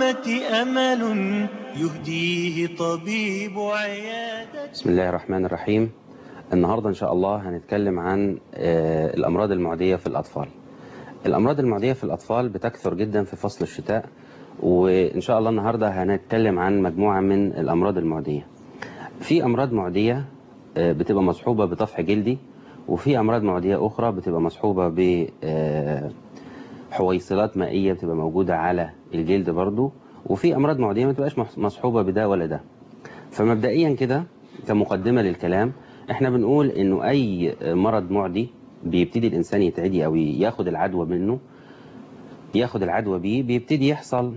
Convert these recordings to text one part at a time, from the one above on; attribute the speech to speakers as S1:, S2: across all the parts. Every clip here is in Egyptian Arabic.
S1: الرحمة أمل يهديه طبيب عيادة
S2: بسم الله الرحمن الرحيم النهاردة إن شاء الله هنتكلم عن آه، الأمراض المعدية في الأطفال الأمراض المعدية في الأطفال بتكثر جدا في فصل الشتاء وإن شاء الله النهاردة هنتكلم عن مجموعة من الأمراض المعدية في أمراض معدية آه، بتبقى مصحوبة بطفح جلدي وفي أمراض معدية أخرى بتبقى مصحوبة ب آه، حويصلات مائية بتبقى موجودة على الجلد برضو وفي أمراض معدية ما تبقاش مح- مصحوبة بده ولا ده فمبدئيا كده كمقدمة للكلام احنا بنقول انه اي مرض معدي بيبتدي الانسان يتعدي او ياخد العدوى منه ياخد العدوى بيه بيبتدي يحصل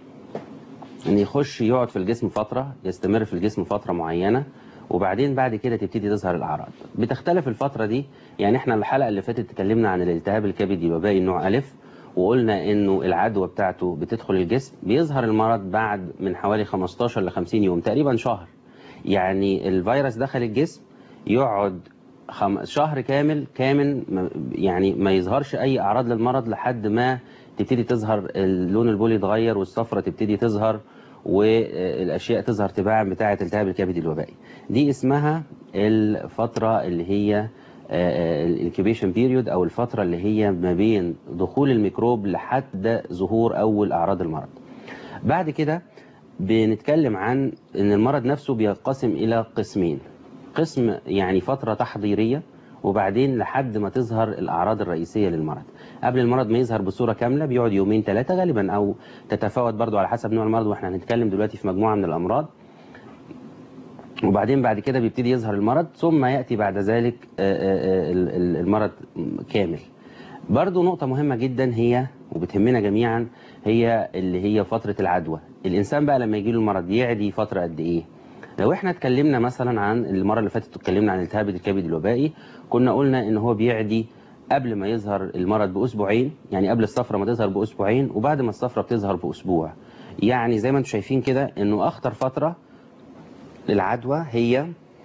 S2: ان يخش يقعد في الجسم فترة يستمر في الجسم فترة معينة وبعدين بعد كده تبتدي تظهر الاعراض بتختلف الفترة دي يعني احنا الحلقة اللي فاتت اتكلمنا عن الالتهاب الكبدي وباقي النوع الف وقلنا انه العدوى بتاعته بتدخل الجسم بيظهر المرض بعد من حوالي 15 ل 50 يوم تقريبا شهر يعني الفيروس دخل الجسم يقعد خم... شهر كامل كامل ما- يعني ما يظهرش اي اعراض للمرض لحد ما تبتدي تظهر اللون البولي يتغير والصفرة تبتدي تظهر والاشياء تظهر تباعا بتاعه التهاب الكبد الوبائي دي اسمها الفتره اللي هي الانكيبيشن بيريود او الفتره اللي هي ما بين دخول الميكروب لحد ظهور اول اعراض المرض بعد كده بنتكلم عن ان المرض نفسه بينقسم الى قسمين قسم يعني فترة تحضيرية وبعدين لحد ما تظهر الأعراض الرئيسية للمرض قبل المرض ما يظهر بصورة كاملة بيقعد يومين ثلاثة غالبا أو تتفاوت برضو على حسب نوع المرض واحنا هنتكلم دلوقتي في مجموعة من الأمراض وبعدين بعد كده بيبتدي يظهر المرض ثم يأتي بعد ذلك آه، آه، ال- ال- المرض كامل برضو نقطة مهمة جدا هي وبتهمنا جميعا هي اللي هي فترة العدوى الإنسان بقى لما يجي له المرض يعدي فترة قد إيه لو احنا اتكلمنا مثلا عن المرة اللي فاتت اتكلمنا عن التهاب الكبد الوبائي كنا قلنا ان هو بيعدي قبل ما يظهر المرض بأسبوعين يعني قبل الصفرة ما تظهر بأسبوعين وبعد ما الصفرة بتظهر بأسبوع يعني زي ما انتم شايفين كده انه اخطر فترة للعدوى هي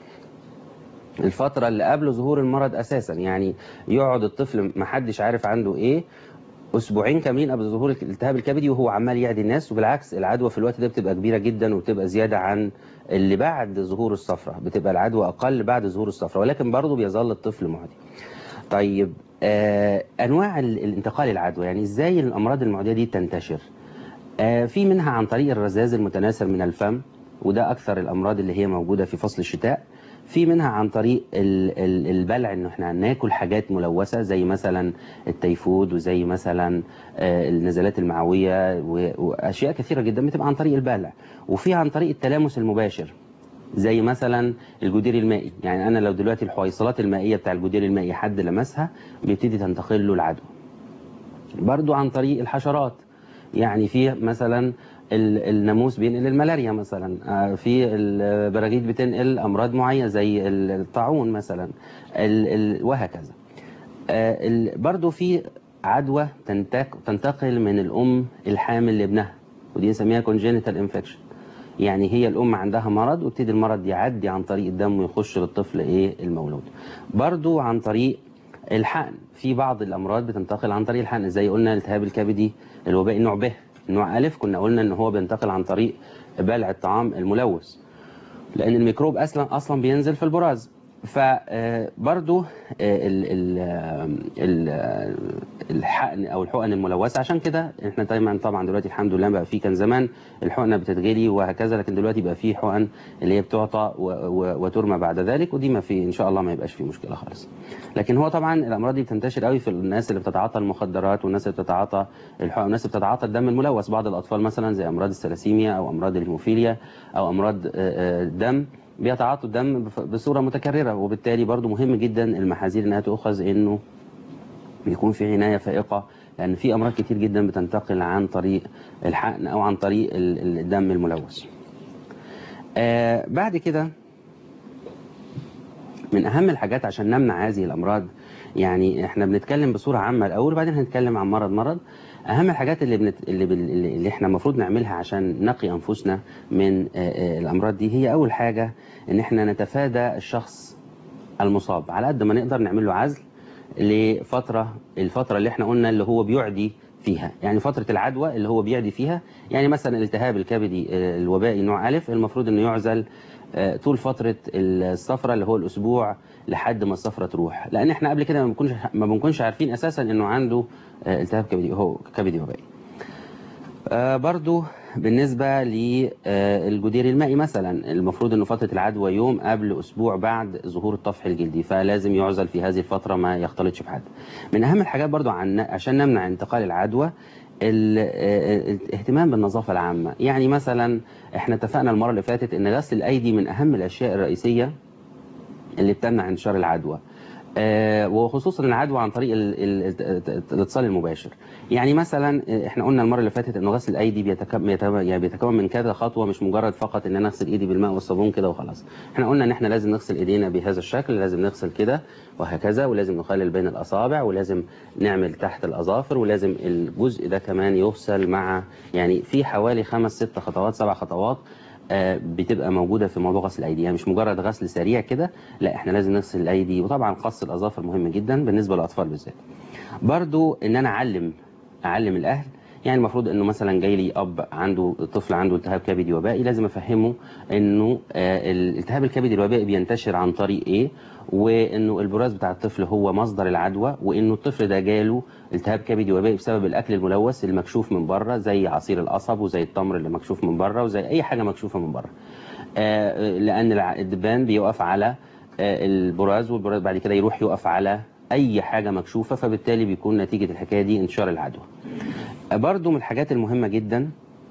S2: الفترة اللي قبل ظهور المرض أساسا يعني يقعد الطفل محدش عارف عنده إيه أسبوعين كاملين قبل ظهور الالتهاب الكبدي وهو عمال يعدي الناس وبالعكس العدوى في الوقت ده بتبقى كبيرة جدا وبتبقى زيادة عن اللي بعد ظهور الصفرة بتبقى العدوى أقل بعد ظهور الصفرة ولكن برضه بيظل الطفل معدي طيب آه أنواع ال- الانتقال العدوى يعني إزاي الأمراض المعدية دي تنتشر آه في منها عن طريق الرذاذ المتناثر من الفم وده أكثر الأمراض اللي هي موجودة في فصل الشتاء في منها عن طريق ال- ال- البلع انه احنا ناكل حاجات ملوثه زي مثلا التيفود وزي مثلا آه، النزلات المعويه و- واشياء كثيره جدا بتبقى عن طريق البلع وفي عن طريق التلامس المباشر زي مثلا الجدير المائي يعني انا لو دلوقتي الحويصلات المائيه بتاع الجدير المائي حد لمسها بيبتدي تنتقل له العدوى برضو عن طريق الحشرات يعني في مثلا ال- الناموس بينقل الملاريا مثلا آه، في البراغيث بتنقل امراض معينه زي ال- الطاعون مثلا ال- ال- وهكذا آه، ال- برضو في عدوى تنتق- تنتقل من الام الحامل لابنها ودي نسميها congenital infection يعني هي الام عندها مرض ويبتدي المرض يعدي عن طريق الدم ويخش للطفل ايه المولود برضو عن طريق الحقن في بعض الامراض بتنتقل عن طريق الحقن زي قلنا الالتهاب الكبدي الوبائي نوع ب نوع الف كنا قلنا ان هو بينتقل عن طريق بلع الطعام الملوث لان الميكروب اصلا اصلا بينزل في البراز فبرضو الحقن او الحقن الملوثه عشان كده احنا دايما طبعا دلوقتي الحمد لله بقى في كان زمان الحقنه بتتغلي وهكذا لكن دلوقتي بقى في حقن اللي هي بتعطى و- و- وترمى بعد ذلك ودي ما في ان شاء الله ما يبقاش في مشكله خالص لكن هو طبعا الامراض دي بتنتشر قوي في الناس اللي بتتعاطى المخدرات والناس اللي بتتعاطى الحقن والناس اللي بتتعاطى الدم الملوث بعض الاطفال مثلا زي امراض الثلاسيميا او امراض الهيموفيليا او امراض آه، آه، الدم بيتعاطوا الدم بف- بصوره متكرره وبالتالي برضو مهم جدا المحاذير انها تؤخذ انه بيكون في عنايه فائقه لان في امراض كتير جدا بتنتقل عن طريق الحقن او عن طريق ال- ال- الدم الملوث. آه بعد كده من اهم الحاجات عشان نمنع هذه الامراض يعني احنا بنتكلم بصوره عامه الاول وبعدين هنتكلم عن مرض مرض اهم الحاجات اللي بنت... اللي, بال... اللي احنا المفروض نعملها عشان نقي انفسنا من آه، آه، الامراض دي هي اول حاجه ان احنا نتفادى الشخص المصاب على قد ما نقدر نعمل له عزل لفتره الفتره اللي احنا قلنا اللي هو بيعدي فيها يعني فترة العدوى اللي هو بيعدي فيها يعني مثلا الالتهاب الكبدي آه، الوبائي نوع ألف المفروض انه يعزل آه، طول فترة الصفرة اللي هو الأسبوع لحد ما الصفرة تروح لأن احنا قبل كده ما بنكونش ما بنكونش عارفين أساسا انه عنده آه، التهاب كبدي هو كبدي وبائي آه، برضو بالنسبة للجدير المائي مثلا المفروض انه فترة العدوى يوم قبل اسبوع بعد ظهور الطفح الجلدي فلازم يعزل في هذه الفترة ما يختلطش بحد من اهم الحاجات برضو عن عشان نمنع انتقال العدوى ال- آه، الاهتمام بالنظافة العامة يعني مثلا احنا اتفقنا المرة اللي فاتت ان غسل الايدي من اهم الاشياء الرئيسية اللي بتمنع انتشار العدوى آه، وخصوصا العدوى عن طريق ال- ال- الاتصال المباشر يعني مثلا آه، احنا قلنا المره اللي فاتت انه غسل الايدي بيتكون يعني بيتكون من كذا خطوه مش مجرد فقط ان انا اغسل ايدي بالماء والصابون كده وخلاص احنا قلنا ان احنا لازم نغسل ايدينا بهذا الشكل لازم نغسل كده وهكذا ولازم نخلل بين الاصابع ولازم نعمل تحت الاظافر ولازم الجزء ده كمان يغسل مع يعني في حوالي خمس ست خطوات سبع خطوات آه، بتبقى موجوده في موضوع غسل الايدي يعني مش مجرد غسل سريع كده لا احنا لازم نغسل الايدي وطبعا قص الاظافر مهم جدا بالنسبه للاطفال بالذات برضو ان انا اعلم اعلم الاهل يعني المفروض انه مثلا جاي لي اب عنده طفل عنده التهاب كبدي وبائي لازم افهمه انه آه، الالتهاب الكبدي الوبائي بينتشر عن طريق ايه وانه البراز بتاع الطفل هو مصدر العدوى وانه الطفل ده جاله التهاب كبدي وبائي بسبب الاكل الملوث المكشوف من بره زي عصير القصب وزي التمر اللي مكشوف من بره وزي اي حاجه مكشوفه من بره آه، لان الع- الدبان بيقف على آه، البراز والبراز بعد كده يروح يقف على اي حاجه مكشوفه فبالتالي بيكون نتيجه الحكايه دي انتشار العدوى آه، برضو من الحاجات المهمه جدا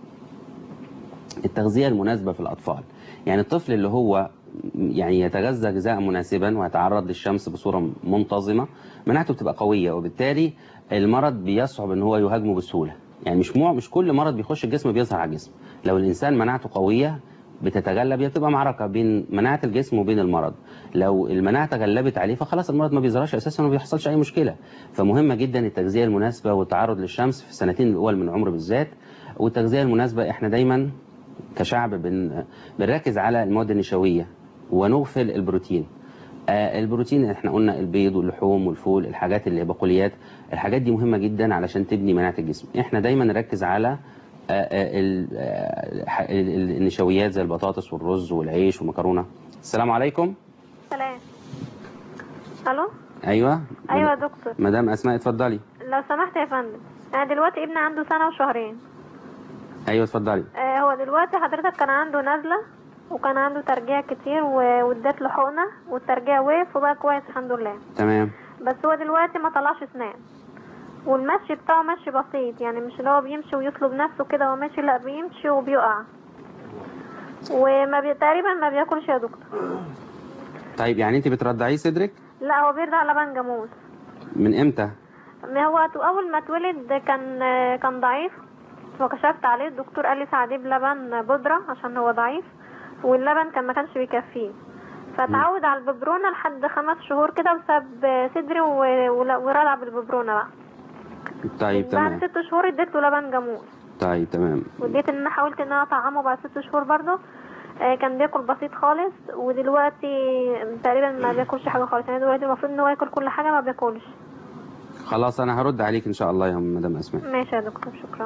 S2: التغذيه المناسبه في الاطفال يعني الطفل اللي هو يعني يتغذى غذاء مناسبا ويتعرض للشمس بصوره منتظمه مناعته بتبقى قويه وبالتالي المرض بيصعب ان هو يهاجمه بسهوله يعني مش مو مش كل مرض بيخش الجسم بيظهر على الجسم لو الانسان مناعته قويه بتتغلب هي بتبقى معركه بين مناعه الجسم وبين المرض لو المناعه تغلبت عليه فخلاص المرض ما بيظهرش اساسا وما بيحصلش اي مشكله فمهمه جدا التغذيه المناسبه والتعرض للشمس في السنتين الاول من العمر بالذات والتغذيه المناسبه احنا دايما كشعب بن... بنركز على المواد النشويه ونغفل البروتين آه البروتين احنا قلنا البيض واللحوم والفول الحاجات اللي بقوليات الحاجات دي مهمه جدا علشان تبني مناعه الجسم احنا دايما نركز على آه، آه، ال- آه، ح- ال- ال- النشويات زي البطاطس والرز والعيش والمكرونه السلام عليكم
S3: سلام الو
S2: ايوه
S3: ايوه يا دكتور
S2: مدام اسماء اتفضلي
S3: لو سمحت يا فندم انا دلوقتي ابني عنده سنه وشهرين
S2: ايوه اتفضلي
S3: آه هو دلوقتي حضرتك كان عنده نزله وكان عنده ترجيع كتير و- واديت له حقنه والترجيع وقف وبقى كويس الحمد لله
S2: تمام
S3: بس هو دلوقتي ما طلعش اسنان والمشي بتاعه مشي بسيط يعني مش اللي هو بيمشي ويطلب نفسه كده وهو ماشي لا بيمشي وبيقع وما بي... تقريبا ما بياكلش يا دكتور
S2: طيب يعني انت بترضعيه صدرك
S3: لا هو بيرضع لبن جاموس
S2: من امتى
S3: ما هو تو- اول ما اتولد كان كان ضعيف وكشفت عليه الدكتور قال لي ساعديه بلبن بودره عشان هو ضعيف واللبن كان ما كانش بيكفيه فتعود على الببرونه لحد خمس شهور كده وساب صدري و- ول- ورضع بالببرونه بقى
S2: طيب
S3: بعد
S2: تمام
S3: ست شهور اديت له لبن جاموس
S2: طيب تمام
S3: واديت ان انا حاولت ان انا اطعمه بعد ست شهور برضه آه، كان بياكل بسيط خالص ودلوقتي تقريبا ما بياكلش حاجه خالص يعني دلوقتي المفروض ان هو ياكل كل حاجه ما بياكلش
S2: خلاص انا هرد عليك ان شاء الله يا مدام اسماء
S3: ماشي يا دكتور شكرا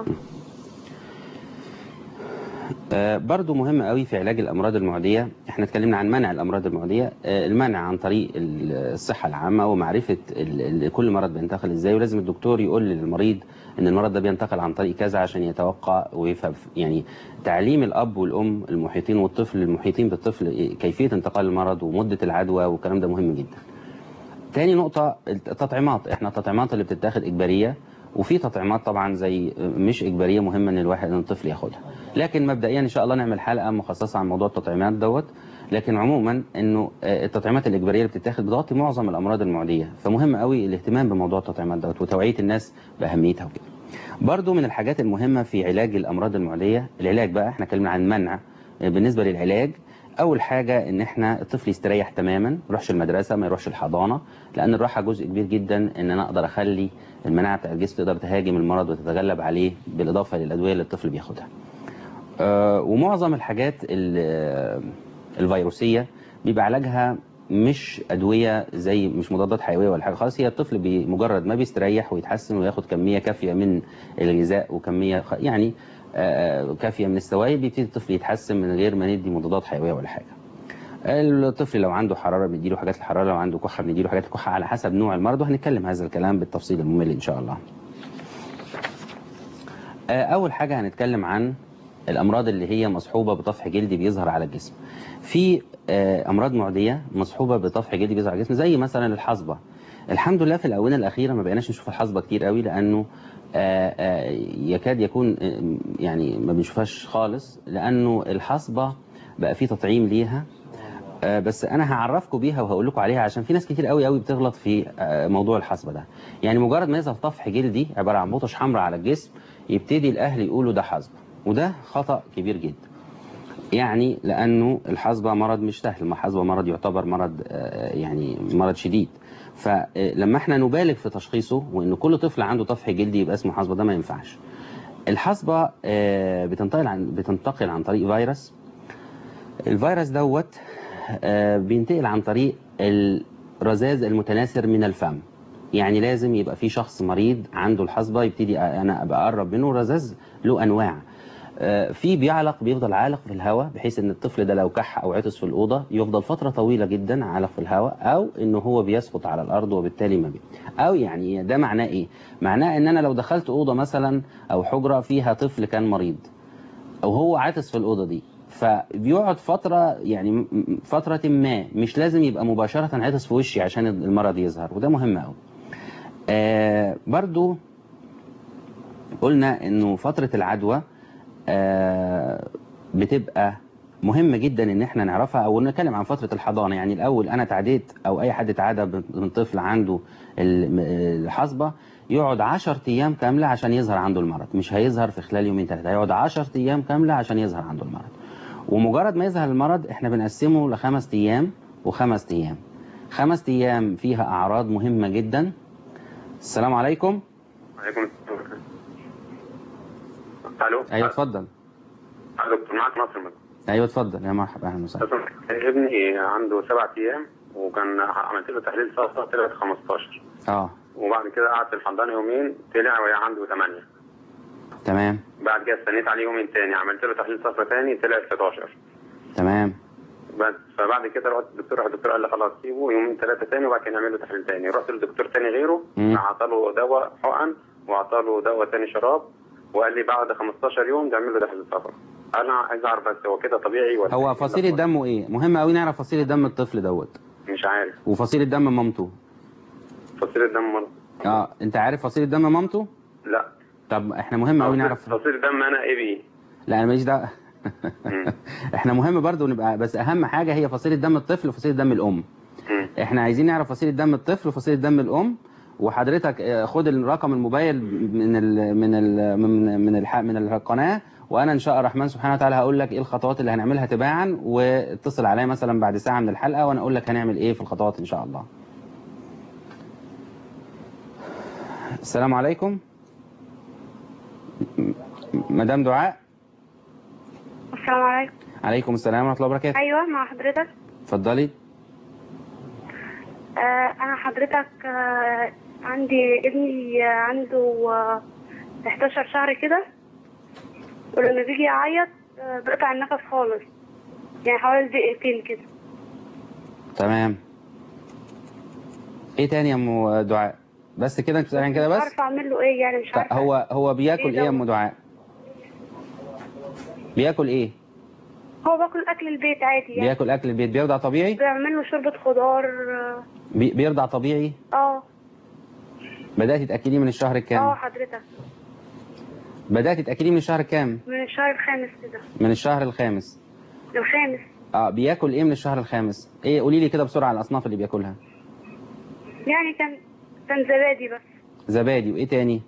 S2: آه، برضو مهم قوي في علاج الامراض المعديه احنا اتكلمنا عن منع الامراض المعديه آه، المنع عن طريق ال- الصحه العامه ومعرفه ال- ال- كل مرض بينتقل ازاي ولازم الدكتور يقول للمريض ان المرض ده بينتقل عن طريق كذا عشان يتوقع ويفهم يعني تعليم الاب والام المحيطين والطفل المحيطين بالطفل إيه، كيفيه انتقال المرض ومده العدوى والكلام ده مهم جدا تاني نقطة التطعيمات احنا التطعيمات اللي بتتاخد إجبارية وفي تطعيمات طبعا زي مش إجبارية مهمة إن الواحد إن الطفل ياخدها لكن مبدئيا إن شاء الله نعمل حلقة مخصصة عن موضوع التطعيمات دوت لكن عموما إنه آه، التطعيمات الإجبارية اللي بتتاخد بتغطي معظم الأمراض المعدية فمهم قوي الاهتمام بموضوع التطعيمات دوت وتوعية الناس بأهميتها وكده برضو من الحاجات المهمة في علاج الأمراض المعدية العلاج بقى احنا اتكلمنا عن منع آه، بالنسبة للعلاج اول حاجه ان احنا الطفل يستريح تماما ما يروحش المدرسه ما يروحش الحضانه لان الراحه جزء كبير جدا ان انا اقدر اخلي المناعه بتاع الجسم تقدر تهاجم المرض وتتغلب عليه بالاضافه للادويه اللي الطفل بياخدها آه، ومعظم الحاجات ال- آه، الفيروسيه بيبقى علاجها مش ادويه زي مش مضادات حيويه ولا حاجه خالص هي الطفل بمجرد ما بيستريح ويتحسن وياخد كميه كافيه من الغذاء وكميه خ- يعني آه، كافيه من السوائل بيبتدي الطفل يتحسن من غير ما ندي مضادات حيويه ولا حاجه الطفل لو عنده حراره بنديله حاجات الحراره لو عنده كحه بنديله حاجات الكحه على حسب نوع المرض وهنتكلم هذا الكلام بالتفصيل الممل ان شاء الله آه، اول حاجه هنتكلم عن الامراض اللي هي مصحوبه بطفح جلدي بيظهر على الجسم في آه، امراض معديه مصحوبه بطفح جلدي بيظهر على الجسم زي مثلا الحصبه الحمد لله في الاونه الاخيره ما بقيناش نشوف الحصبه كتير قوي لانه آه، آه، يكاد يكون آه، يعني ما بنشوفهاش خالص لانه الحصبه بقى في تطعيم ليها آه، بس انا هعرفكم بيها وهقول لكم عليها عشان في ناس كتير قوي قوي بتغلط في آه، موضوع الحصبه ده يعني مجرد ما يظهر طفح جلدي عباره عن بطش حمراء على الجسم يبتدي الاهل يقولوا ده حصبه وده خطا كبير جدا يعني لانه الحصبه مرض مش سهل ما الحصبه مرض يعتبر مرض آه، يعني مرض شديد فلما احنا نبالغ في تشخيصه وان كل طفل عنده طفح جلدي يبقى اسمه حصبه ده ما ينفعش الحصبه آه، بتنتقل عن بتنتقل عن طريق فيروس الفيروس دوت آه، بينتقل عن طريق الرذاذ المتناثر من الفم يعني لازم يبقى في شخص مريض عنده الحصبه يبتدي انا ابقى اقرب منه الرذاذ له انواع آه، في بيعلق بيفضل عالق في الهواء بحيث ان الطفل ده لو كح او عطس في الاوضه يفضل فتره طويله جدا عالق في الهواء او ان هو بيسقط على الارض وبالتالي ما بي او يعني ده معناه ايه معناه ان انا لو دخلت اوضه مثلا او حجره فيها طفل كان مريض او هو عاطس في الاوضه دي فبيقعد فتره يعني م- م- فتره ما مش لازم يبقى مباشره عاطس في وشي عشان المرض يظهر وده مهم قوي آه برضو قلنا انه فتره العدوى آه بتبقى مهمة جدا ان احنا نعرفها او نتكلم عن فترة الحضانة يعني الاول انا تعديت او اي حد تعدى من طفل عنده ال- الحصبة يقعد 10 ايام كاملة عشان يظهر عنده المرض مش هيظهر في خلال يومين ثلاثة هيقعد 10 ايام كاملة عشان يظهر عنده المرض ومجرد ما يظهر المرض احنا بنقسمه لخمس ايام وخمس ايام خمس ايام فيها اعراض مهمة جدا السلام عليكم
S4: عليكم السلام الو
S2: ايوه اتفضل
S4: أه، دكتور معاك ناصر مدى.
S2: ايوه اتفضل يا مرحبا اهلا وسهلا
S4: بس ابني عنده سبع ايام وكان عملت له تحليل صفرة طلعت 15
S2: اه
S4: وبعد كده قعد في الحضانه يومين طلع وهي عنده 8
S2: تمام
S4: بعد كده استنيت عليه يومين تاني عملت له تحليل صفرة تاني طلع 11
S2: تمام
S4: بس فبعد كده رحت الدكتور الدكتور قال لي خلاص سيبه يومين ثلاثه تاني وبعد كده نعمل له تحليل تاني رحت لدكتور تاني غيره
S2: مم.
S4: عطاله دواء حقن وعطاله دواء تاني شراب وقال لي بعد 15 يوم تعمل له تحليل صفرة انا عايز اعرف بس هو كده طبيعي ولا
S2: هو
S4: إيه؟
S2: فصيلة دمه ايه مهم قوي نعرف فصيلة دم الطفل دوت
S4: مش عارف
S2: وفصيلة دم مامته
S4: فصيلة دم مرض
S2: اه انت عارف فصيلة دم مامته
S4: لا
S2: طب احنا مهم قوي نعرف
S4: فصيلة دم انا اي بي
S2: لا انا ماليش دعوه
S4: مم.
S2: احنا مهم برضو نبقى بس اهم حاجه هي فصيله دم الطفل وفصيله دم الام
S4: مم.
S2: احنا عايزين نعرف فصيله دم الطفل وفصيله دم الام وحضرتك آه، خد الرقم الموبايل من ال من ال من من الح من القناه وانا ان شاء الرحمن سبحانه وتعالى هقول لك ايه الخطوات اللي هنعملها تباعا واتصل عليا مثلا بعد ساعه من الحلقه وانا اقول لك هنعمل ايه في الخطوات ان شاء الله السلام عليكم م- مدام دعاء
S5: السلام عليكم
S2: عليكم السلام ورحمه الله وبركاته
S5: ايوه مع حضرتك
S2: اتفضلي
S5: آه انا حضرتك آه عندي ابني آه، عنده آه 11 شهر كده ولما بيجي يعيط آه بيقطع النفس خالص يعني حوالي دقيقتين كده
S2: تمام ايه تاني يا ام دعاء بس كده انت بتسالين كده
S5: مش
S2: بس
S5: عارفه اعمل له ايه يعني مش
S2: طيب
S5: عارفه
S2: هو هو بياكل
S5: إيه
S2: ايه يا
S5: ده؟
S2: ام دعاء بياكل ايه
S5: هو باكل اكل البيت عادي يعني
S2: بياكل اكل البيت بيرضع طبيعي
S5: بعمل له شوربه خضار اه
S2: بي- بيرضع طبيعي
S5: اه
S2: بدات تاكليه من الشهر
S5: اه
S2: الكام
S5: حضرتك
S2: بدات تاكليه من الشهر الكام
S5: من الشهر الخامس كده
S2: من الشهر الخامس
S5: الخامس
S2: اه بياكل ايه من الشهر الخامس ايه قولي لي كده بسرعه الاصناف اللي بياكلها
S5: يعني كان كان زبادي بس
S2: زبادي وايه تاني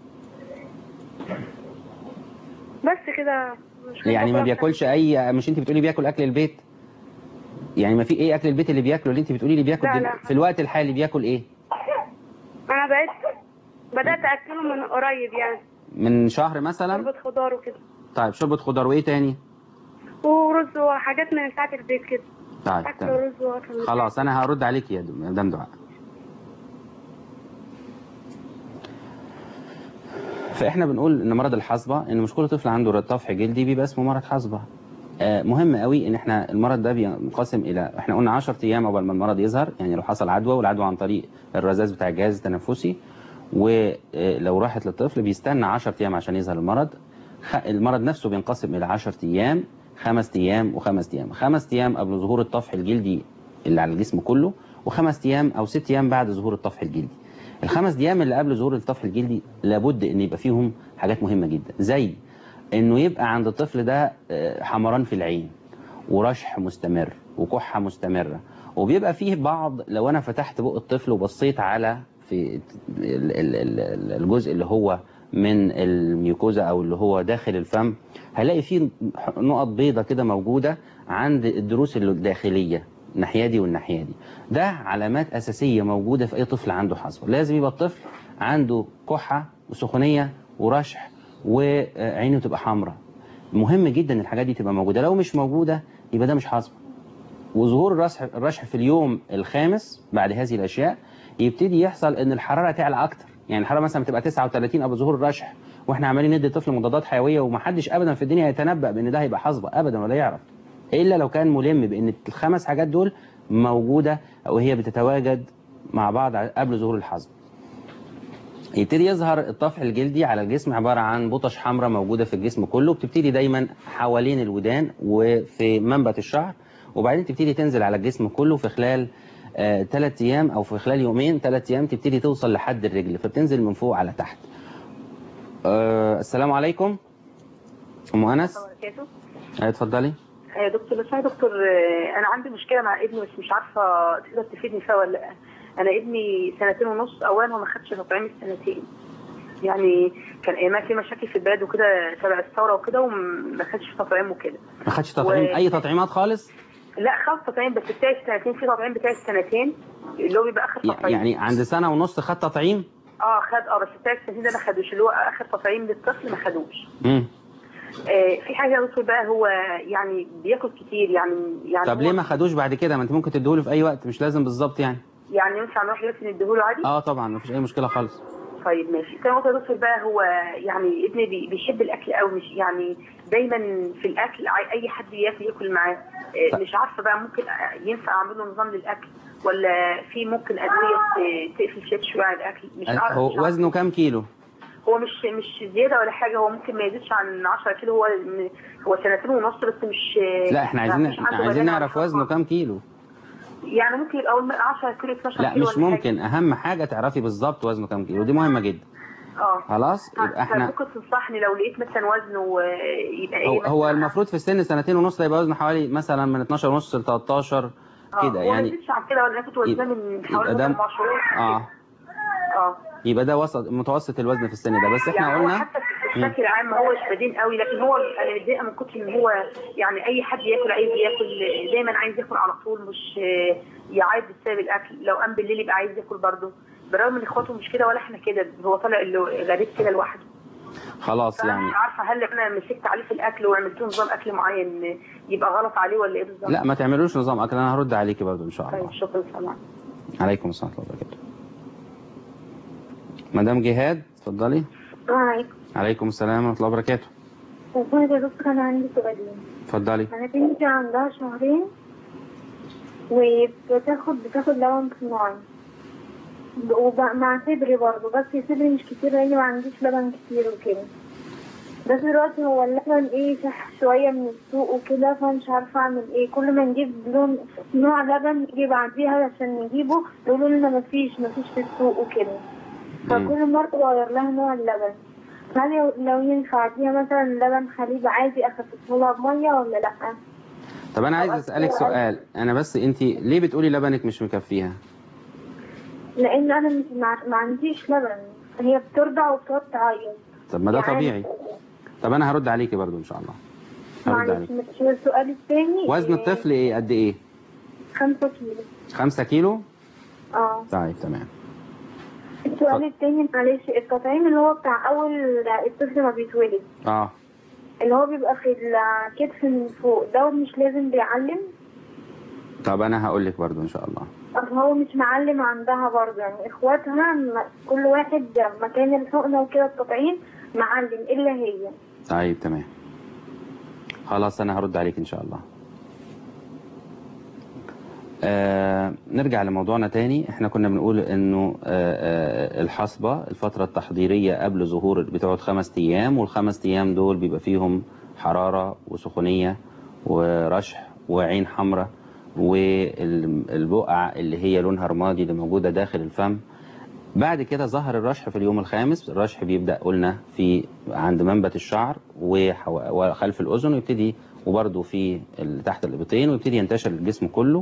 S5: بس كده مش
S2: يعني ما
S5: باكل
S2: بياكلش اي مش انت بتقولي بياكل اكل البيت يعني ما في ايه اكل البيت اللي بياكله اللي انت بتقولي لي بياكل
S5: لا،
S2: دل...
S5: لا.
S2: في الوقت الحالي بياكل ايه
S5: انا بقيت بدات اكله من قريب يعني
S2: من شهر مثلا
S5: شوربه خضار وكده
S2: طيب شوربه خضار وايه تاني
S5: ورز وحاجات من بتاعت البيت كده
S2: طيب
S5: اكل
S2: تمام
S5: رز وطن
S2: خلاص انا هرد عليك يا دم- مدام دعاء فاحنا بنقول ان مرض الحصبه ان مش كل طفل عنده طفح جلدي بيبقى اسمه مرض حصبه آه، مهم قوي ان احنا المرض ده بينقسم الى احنا قلنا 10 ايام قبل ما المرض يظهر يعني لو حصل عدوى والعدوى عن طريق الرذاذ بتاع الجهاز التنفسي ولو راحت للطفل بيستنى 10 ايام عشان يظهر المرض خ- المرض نفسه بينقسم الى 10 ايام خمس ايام وخمس ايام خمس ايام قبل ظهور الطفح الجلدي اللي على الجسم كله وخمس ايام او ست ايام بعد ظهور الطفح الجلدي الخمس ايام اللي قبل ظهور الطفح الجلدي لابد ان يبقى فيهم حاجات مهمه جدا زي انه يبقى عند الطفل ده آه، حمران في العين ورشح مستمر وكحه مستمره وبيبقى فيه بعض لو انا فتحت بق الطفل وبصيت على في ال- ال- ال- الجزء اللي هو من الميوكوزا او اللي هو داخل الفم هلاقي فيه نقط بيضة كده موجودة عند الضروس الداخلية الناحية دي والناحية دي ده علامات أساسية موجودة في أي طفل عنده حصوة لازم يبقى الطفل عنده كحة وسخونية ورشح وعينه تبقى حمراء مهم جدا الحاجات دي تبقى موجودة لو مش موجودة يبقى ده مش حصوة وظهور الرشح الرشح في اليوم الخامس بعد هذه الاشياء يبتدي يحصل ان الحراره تعلى اكتر يعني الحراره مثلا بتبقى 39 قبل ظهور الرشح واحنا عمالين ندي الطفل مضادات حيويه ومحدش ابدا في الدنيا يتنبأ بان ده هيبقى حصبه ابدا ولا يعرف الا لو كان ملم بان الخمس حاجات دول موجوده او هي بتتواجد مع بعض قبل ظهور الحصبه يبتدي يظهر الطفح الجلدي على الجسم عبارة عن بطش حمراء موجودة في الجسم كله بتبتدي دايما حوالين الودان وفي منبت الشعر وبعدين تبتدي تنزل على الجسم كله في خلال ثلاث ايام او في خلال يومين ثلاث ايام تبتدي توصل لحد الرجل فبتنزل من فوق على تحت آه السلام عليكم ام انس
S6: وبركاته
S2: آه، اتفضلي
S6: يا دكتور بس يا دكتور آه، انا عندي مشكله مع ابني بس مش عارفه تقدر تفيدني فيها ولا لا انا ابني سنتين ونص اولا هو ما خدش تطعيم السنتين يعني كان ايامها في مشاكل في البلد وكده تبع الثوره وكده وما خدش تطعيم وكده
S2: ما خدش تطعيم
S6: و-
S2: اي تطعيمات خالص
S6: لا خد تطعيم بس بتاع السنتين في تطعيم بتاع السنتين اللي هو بيبقى اخر
S2: ي-
S6: تطعيم
S2: يعني عند سنة ونص خد تطعيم
S6: اه خد اه بس بتاع السنتين ده ما خدوش اللي هو اخر تطعيم للطفل ما خدوش
S2: مم.
S6: آه في حاجه يا دكتور بقى هو يعني بياكل كتير يعني يعني
S2: طب
S6: هو-
S2: ليه ما خدوش بعد كده ما انت ممكن تديهوله في اي وقت مش لازم بالظبط يعني
S6: يعني ينفع نروح دلوقتي نديهوله عادي؟
S2: اه طبعا مفيش اي مشكلة خالص
S6: طيب ماشي كان نقطة دكتور بقى هو يعني ابني بي- بيحب الاكل قوي مش يعني دايما في الاكل عاي- اي حد ياكل ياكل معاه آه،
S2: طيب.
S6: مش عارفه بقى ممكن ينفع اعمل له نظام للاكل ولا في ممكن ادويه ت- تقفل شات شويه على الاكل مش عارف
S2: هو
S6: مش عارف.
S2: وزنه كام كيلو
S6: هو مش مش زياده ولا حاجه هو ممكن ما يزيدش عن 10 كيلو هو هو سنتين ونص بس مش
S2: لا احنا عايزين
S6: مش عنده
S2: عايزين
S6: بدانة
S2: نعرف
S6: ولا
S2: وزنه
S6: حاجة.
S2: كام كيلو
S6: يعني ممكن يبقى أول 10 كيلو 12
S2: لا
S6: كيلو
S2: مش
S6: ولا حاجة.
S2: ممكن اهم حاجة تعرفي بالظبط وزنه كام كيلو دي مهمة جدا
S6: اه
S2: خلاص يبقى احنا
S6: ممكن تنصحني لو لقيت مثلا وزنه آه، يبقى ايه
S2: هو, هو
S6: مثلاً؟
S2: المفروض في السن سنتين ونص ده يبقى وزنه حوالي مثلا من 12 ونص ل 13
S6: آه،
S2: كده
S6: هو ما
S2: يعني
S6: يزيدش عن كده ولا أنا كنت وزناه من حوالي
S2: يبقى ده-
S6: أربع شهور
S2: اه
S6: اه
S2: يبقى ده وسط متوسط الوزن في السن ده بس احنا
S6: يعني هو
S2: قلنا
S6: حتى في الشكل العام ما هوش بدين قوي لكن هو انا متضايقه من كتر ان هو يعني اي حد ياكل عايز ياكل دايما عايز ياكل على طول مش آه، يعاد بسبب الاكل لو قام بالليل يبقى عايز ياكل برضه بالرغم ان اخواته مش كده ولا احنا كده هو طالع اللي غريب كده لوحده
S2: خلاص
S6: فانا
S2: يعني
S6: مش عارفه هل انا مسكت عليه في الاكل وعملت له نظام اكل معين يبقى غلط عليه ولا ايه بالظبط؟
S2: لا ما تعملوش نظام اكل انا هرد عليكي برضو ان شاء
S6: طيب
S2: الله
S6: شكرا سلام
S2: عليكم السلام ورحمه الله وبركاته مدام جهاد اتفضلي
S5: عليكم
S2: عليكم السلام ورحمه الله وبركاته
S5: والله يا دكتور انا عندي سؤالين
S2: اتفضلي
S5: انا بنتي عندها شهرين وبتاخد بتاخد لبن صناعي وب- مع صدري برضه بس صدري مش كتير لاني ما عنديش لبن كتير وكده بس دلوقتي هو اللبن ايه شح شوية من السوق وكده فمش عارفة اعمل ايه كل ما نجيب لون نوع لبن يجي بعديها عشان نجيبه يقولوا لنا مفيش مفيش في السوق وكده فكل مرة بغير لها نوع اللبن هل يو- لو ينفع اديها مثلا لبن حليب عادي اخففه لها بمية ولا لأ؟
S2: طب انا عايز اسالك سؤال انا بس انت ليه بتقولي لبنك مش مكفيها
S5: لان انا مش مع... ما عنديش لبن هي بترضع وبتقعد تعيط
S2: طب ما ده
S5: يعني-
S2: طبيعي طب انا هرد عليكي برضو ان شاء الله هرد
S5: معلش
S2: عليك
S5: مش السؤال الثاني
S2: وزن الطفل ايه قد ايه
S5: خمسة كيلو
S2: خمسة كيلو
S5: اه
S2: طيب تمام
S5: السؤال الثاني معلش التطعيم اللي هو بتاع اول الطفل ما بيتولد
S2: اه
S5: اللي هو بيبقى في الكتف من فوق ده مش لازم بيعلم
S2: طب انا هقول لك برضو ان شاء الله
S7: أصل هو مش معلم عندها برضه يعني اخواتها م- كل واحد مكان الحقنة وكده التطعيم معلم الا هي
S2: طيب تمام خلاص انا هرد عليك ان شاء الله آه نرجع لموضوعنا تاني احنا كنا بنقول انه آه آه الحصبة الفترة التحضيرية قبل ظهور بتقعد خمس ايام والخمس ايام دول بيبقى فيهم حرارة وسخونية ورشح وعين حمراء والبقع اللي هي لونها رمادي اللي موجودة داخل الفم بعد كده ظهر الرشح في اليوم الخامس الرشح بيبدأ قلنا في عند منبت الشعر وحو- وخلف الأذن ويبتدي وبرده في ال- تحت الإبطين ويبتدي ينتشر الجسم كله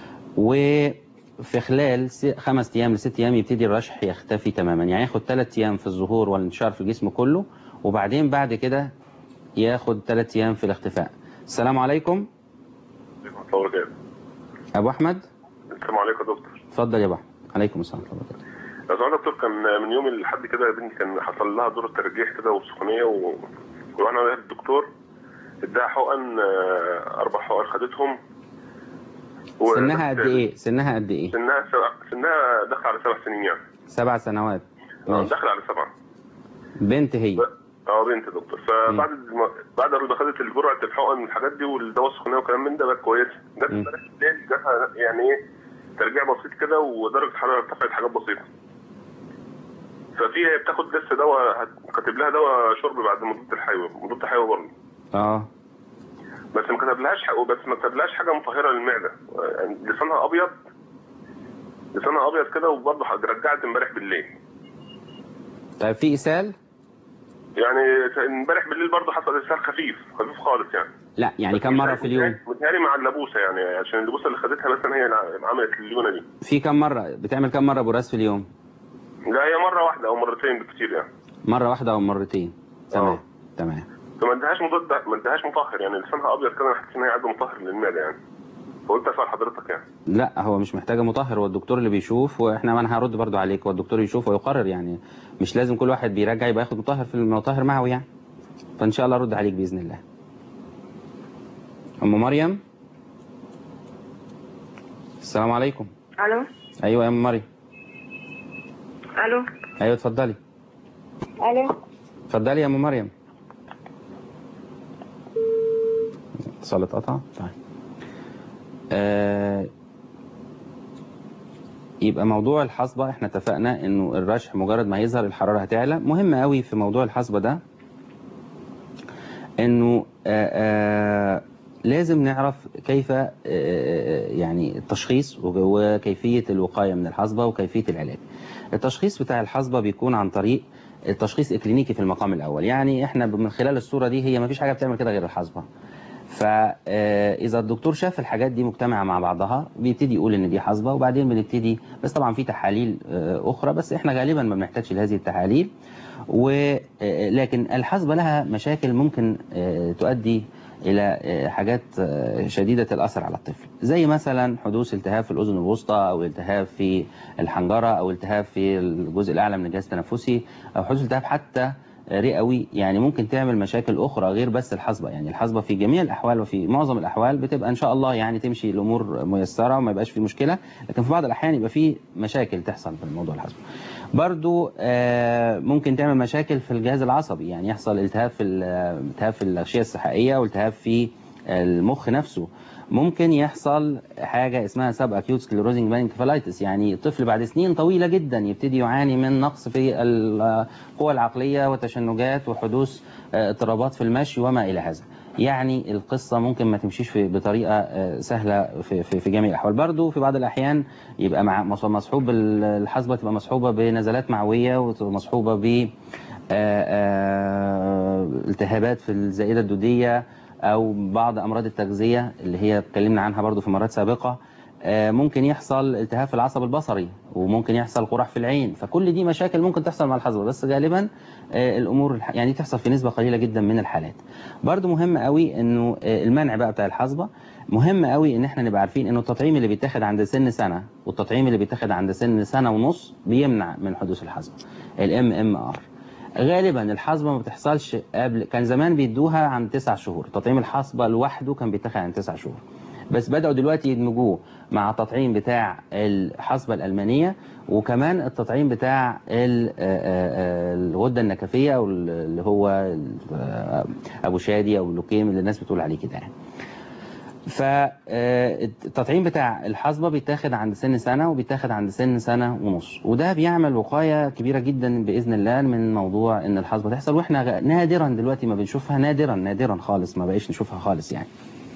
S2: وفي خلال س- خمس أيام لست أيام يبتدي الرشح يختفي تماما يعني ياخد ثلاث أيام في الظهور والانتشار في الجسم كله وبعدين بعد كده ياخد ثلاث أيام في الاختفاء السلام عليكم
S8: تصور كده
S2: أبو أحمد
S8: السلام عليكم يا دكتور
S2: اتفضل يا أبو أحمد عليكم السلام ورحمة الله وبركاته
S8: لو سمحت يا دكتور كان من يوم الاحد كده يا بنتي كان حصل لها دور ترجيح كده وسخونيه و... ورحنا لها الدكتور اداها حقن آه، اربع حقن خدتهم و-
S2: سنها قد إيه سنها قد إيه
S8: سنها سبع... سنها داخل على سبع سنين يعني
S2: سبع سنوات
S8: آه،
S2: ماشي
S8: داخل على سبعه
S2: بنت هي
S8: اه بنت يا دكتور فبعد ما بعد ما خدت الجرعه الحقن والحاجات دي والدواء السخونيه والكلام من ده بقت كويسه جت
S2: مم.
S8: امبارح بالليل جاتها يعني ايه ترجيع بسيط كده ودرجه الحراره ارتفعت حاجات بسيطه ففي هي بتاخد لسه دواء هت- كاتب لها دواء شرب بعد مضاد الحيوي مضاد الحيوي برضه
S2: اه
S8: بس ما كتبلهاش حق بس ما كتبلهاش حاجه مطهره للمعده يعني لسانها ابيض لسانها ابيض كده وبرضه رجعت امبارح بالليل
S2: طيب في إسهال
S8: يعني امبارح بالليل برضه حصل اسهال خفيف خفيف خالص يعني
S2: لا يعني كم مرة في اليوم
S8: متهيألي مع اللبوسه يعني عشان اللبوسه اللي خدتها مثلا هي اللي عملت الليونه دي
S2: في كم مرة بتعمل كم مرة براس في اليوم
S8: لا هي مره واحده او مرتين بالكتير يعني
S2: مرة واحدة أو مرتين تمام
S8: آه.
S2: تمام
S8: فما ادهاش مضاد ما ادهاش مطهر يعني لسانها ابيض كده انا حسيت ان هي عايزه مطهر للمعده يعني فقلت اسال حضرتك يعني
S2: لا هو مش محتاجة مطهر هو الدكتور اللي بيشوف واحنا ما انا هرد برضو عليك هو الدكتور يشوف ويقرر يعني مش لازم كل واحد بيرجع يبقى ياخد مطهر في المطهر معوي يعني فان شاء الله ارد عليك باذن الله ام مريم السلام عليكم
S7: الو
S2: ايوه يا ام مريم
S7: الو
S2: ايوه اتفضلي
S7: الو
S2: اتفضلي يا ام مريم اتصال اتقطع طيب آه يبقى موضوع الحصبة احنا اتفقنا انه الرشح مجرد ما يظهر الحرارة هتعلى مهم قوي في موضوع الحصبة ده انه آه آه لازم نعرف كيف آه آه، يعني التشخيص وكيفية الوقاية من الحصبة وكيفية العلاج التشخيص بتاع الحصبة بيكون عن طريق التشخيص الكلينيكي في المقام الأول يعني احنا من خلال الصورة دي هي ما فيش حاجة بتعمل كده غير الحصبة فإذا الدكتور شاف الحاجات دي مجتمعة مع بعضها بيبتدي يقول إن دي حصبة وبعدين بنبتدي بس طبعا في تحاليل آه، أخرى بس إحنا غالبا ما بنحتاجش لهذه التحاليل ولكن الحصبة لها مشاكل ممكن آه، تؤدي إلى آه، حاجات آه، شديدة الأثر على الطفل زي مثلا حدوث التهاب في الأذن الوسطى أو التهاب في الحنجرة أو التهاب في الجزء الأعلى من الجهاز التنفسي أو حدوث التهاب حتى رئوي يعني ممكن تعمل مشاكل أخرى غير بس الحصبة يعني الحصبة في جميع الأحوال وفي معظم الأحوال بتبقى إن شاء الله يعني تمشي الأمور ميسرة وما يبقاش في مشكلة لكن في بعض الأحيان يبقى في مشاكل تحصل في الموضوع الحصبة برضو آه، ممكن تعمل مشاكل في الجهاز العصبي يعني يحصل التهاب في ال- التهاب في الأغشية السحائية والتهاب في المخ نفسه ممكن يحصل حاجة اسمها سب اكيوت سكليروزنج بانكفالايتس يعني الطفل بعد سنين طويلة جدا يبتدي يعاني من نقص في القوى العقلية وتشنجات وحدوث آه، اضطرابات في المشي وما إلى هذا يعني القصة ممكن ما تمشيش في بطريقة آه، سهلة في, في, في جميع الأحوال برضو في بعض الأحيان يبقى مع مص- مصحوب ال- الحصبة تبقى مصحوبة بنزلات معوية وتبقى مصحوبة ب آه، آه، التهابات في الزائدة الدودية أو بعض أمراض التغذية اللي هي اتكلمنا عنها برضو في مرات سابقة آه، ممكن يحصل التهاب في العصب البصري وممكن يحصل قرح في العين فكل دي مشاكل ممكن تحصل مع الحصبة بس غالبا آه، الأمور الح- يعني تحصل في نسبة قليلة جدا من الحالات برضو مهم قوي انه آه، المنع بقى بتاع الحصبة مهم قوي ان احنا نبقى عارفين انه التطعيم اللي بيتاخد عند سن سنة والتطعيم اللي بيتاخد عند سن سنة ونص بيمنع من حدوث الحصبة الام ام ار غالبا الحصبة ما بتحصلش قبل كان زمان بيدوها عن تسع شهور تطعيم الحصبة لوحده كان بيتاخد عن تسع شهور بس بدأوا دلوقتي يدمجوه مع التطعيم بتاع الحصبة الألمانية وكمان التطعيم بتاع ال- آه، آه، الغدة النكفية أو اللي هو آه، أبو شادي أو اللوكيم اللي الناس بتقول عليه كده يعني فالتطعيم بتاع الحصبة بيتاخد عند سن سنة وبيتاخد عند سن سنة ونص وده بيعمل وقاية كبيرة جدا بإذن الله من موضوع إن الحصبة تحصل وإحنا غ- نادرا دلوقتي ما بنشوفها نادرا نادرا خالص ما بقيش نشوفها خالص يعني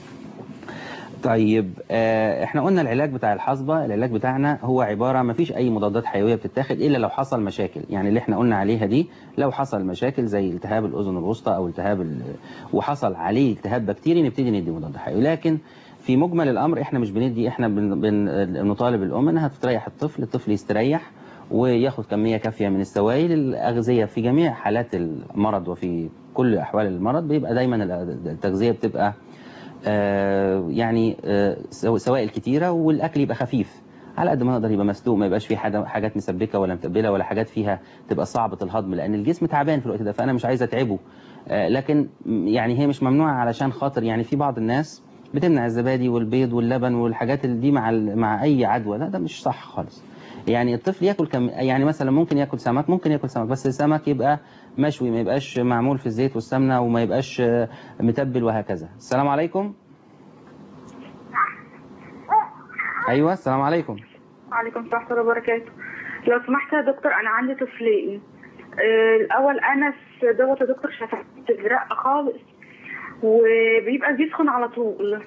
S2: طيب آه، احنا قلنا العلاج بتاع الحصبة العلاج بتاعنا هو عبارة ما فيش اي مضادات حيوية بتتاخد الا لو حصل مشاكل يعني اللي احنا قلنا عليها دي لو حصل مشاكل زي التهاب الاذن الوسطى او التهاب ال- وحصل عليه التهاب بكتيري نبتدي ندي مضاد حيوي لكن في مجمل الامر احنا مش بندي احنا بن بن نطالب الام انها تريح الطفل الطفل يستريح وياخد كمية كافية من السوائل الأغذية في جميع حالات المرض وفي كل أحوال المرض بيبقى دايما التغذية بتبقى آه، يعني آه، سو- سوائل كتيرة والأكل يبقى خفيف على قد ما يقدر يبقى مسلوق ما يبقاش فيه حاجة- حاجات مسبكة ولا متبلة ولا حاجات فيها تبقى صعبة الهضم لأن الجسم تعبان في الوقت ده فأنا مش عايز أتعبه آه، لكن م- يعني هي مش ممنوعة علشان خاطر يعني في بعض الناس بتمنع الزبادي والبيض واللبن والحاجات اللي دي مع ال- مع أي عدوى لا ده مش صح خالص يعني الطفل ياكل كم يعني مثلا ممكن ياكل سمك ممكن ياكل سمك بس السمك يبقى مشوي ما يبقاش معمول في الزيت والسمنه وما يبقاش آه، متبل وهكذا السلام عليكم ايوه السلام عليكم
S5: وعليكم السلام ورحمة الله وبركاته لو سمحت يا دكتور أنا عندي طفلين آه، الأول أنس دوت يا دكتور شفايف بتزرق خالص وبيبقى بيسخن على طول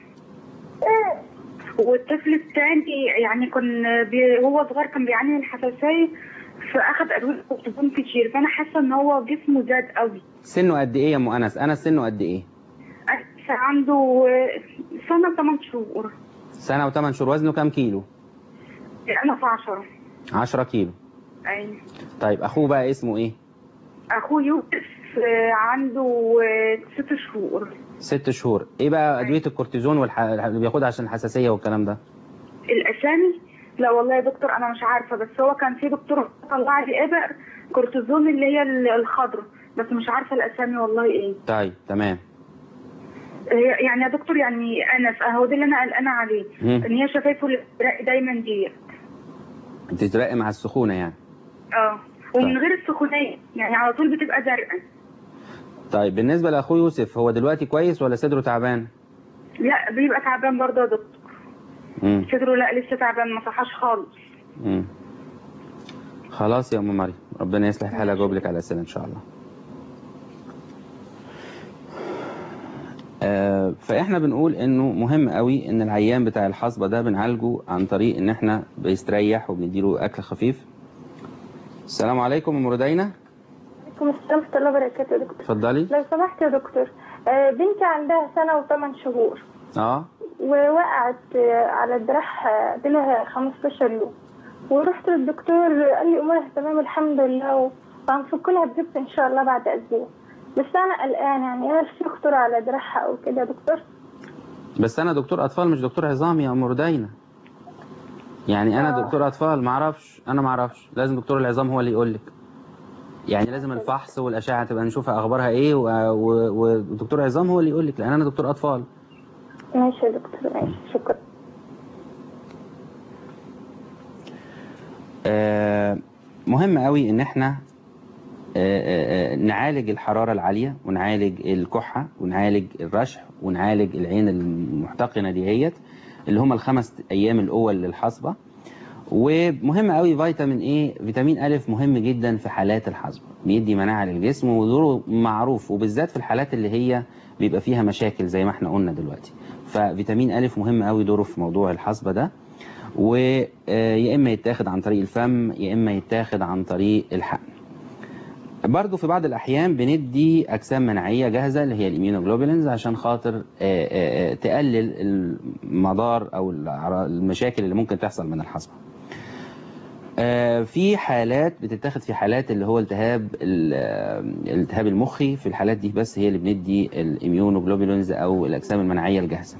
S5: والطفل الثاني يعني كان بي هو صغير كان بيعاني من حساسية فأخد أدوية كورتيزون كتير فأنا حاسة إن هو جسمه زاد قوي
S2: سنه قد ايه يا ام انس انس سنه قد ايه
S5: أنس عنده آه، سنة وثمان شهور
S2: سنه وثمان شهور وزنه كام كيلو
S5: أنا في عشرة
S2: 10 كيلو
S5: أيوة
S2: طيب اخوه بقى اسمه ايه
S5: أخوه يوسف آه، عنده آه، ست شهور
S2: ست شهور ايه بقى ادويه الكورتيزون والح... اللي بياخدها عشان الحساسيه والكلام ده
S5: الاسامي لا والله يا دكتور انا مش عارفه بس هو كان في دكتور طلع لي ابر كورتيزون اللي هي ال- الخضراء بس مش عارفه الاسامي والله ايه
S2: طيب تمام
S5: هي- يعني يا دكتور يعني انس اهو ده اللي انا قلقانه عليه
S2: مم.
S5: ان هي شفايفه اللي بتزرق دايما ديت
S2: بتترقي مع السخونه يعني
S5: اه ومن
S2: طيب.
S5: غير السخونيه يعني على طول بتبقى زرقاء
S2: طيب بالنسبه لاخوه يوسف هو دلوقتي كويس ولا صدره تعبان
S5: لا بيبقى تعبان برضه يا دكتور
S2: امم
S5: صدره لا لسه تعبان ما صحاش خالص
S2: امم خلاص يا ام مريم ربنا يصلح الحال اجاوب لك على الاسئله ان شاء الله آه، فاحنا بنقول انه مهم قوي ان العيان بتاع الحصبه ده بنعالجه عن طريق ان احنا بيستريح وبنديله اكل خفيف السلام عليكم ام ردينا
S7: عليكم السلام ورحمة الله وبركاته يا دكتور
S2: اتفضلي
S7: لو سمحت يا دكتور آه، بنتي عندها سنة وثمان شهور
S2: اه
S7: ووقعت آه، على الجراح آه، بلها 15 يوم ورحت للدكتور قال لي امورها تمام الحمد لله وهنفك لها بجبس ان شاء الله بعد اسبوع بس انا قلقان يعني هل في خطوره على جراحها او كده يا دكتور
S2: بس انا دكتور اطفال مش دكتور عظام يا ام ردينا يعني انا
S7: آه.
S2: دكتور اطفال ما اعرفش انا ما اعرفش لازم دكتور العظام هو اللي يقول لك يعني لازم الفحص والاشعه تبقى نشوفها اخبارها ايه و- و- ودكتور عظام هو اللي يقول لك لان انا دكتور اطفال
S7: ماشي يا دكتور ماشي شكرا
S2: آه، مهم قوي ان احنا آه، آه، آه، نعالج الحرارة العالية ونعالج الكحة ونعالج الرشح ونعالج العين المحتقنة ديهيت اللي هم الخمس ايام الاول للحصبة ومهم قوي فيتامين ايه فيتامين الف مهم جدا في حالات الحصبة بيدي مناعة للجسم ودوره معروف وبالذات في الحالات اللي هي بيبقى فيها مشاكل زي ما احنا قلنا دلوقتي ففيتامين الف مهم قوي دوره في موضوع الحصبة ده ويا اما يتاخد عن طريق الفم يا اما يتاخد عن طريق الحقن برضه في بعض الاحيان بندي اجسام مناعيه جاهزه اللي هي الاميونوجلوبولينز عشان خاطر آه، آه، آه، تقلل المضار او الأعراض- المشاكل اللي ممكن تحصل من الحصبه آه، في حالات بتتاخد في حالات اللي هو التهاب ال- آه، الالتهاب المخي في الحالات دي بس هي اللي بندي الاميونوجلوبولينز او الاجسام المناعيه الجاهزه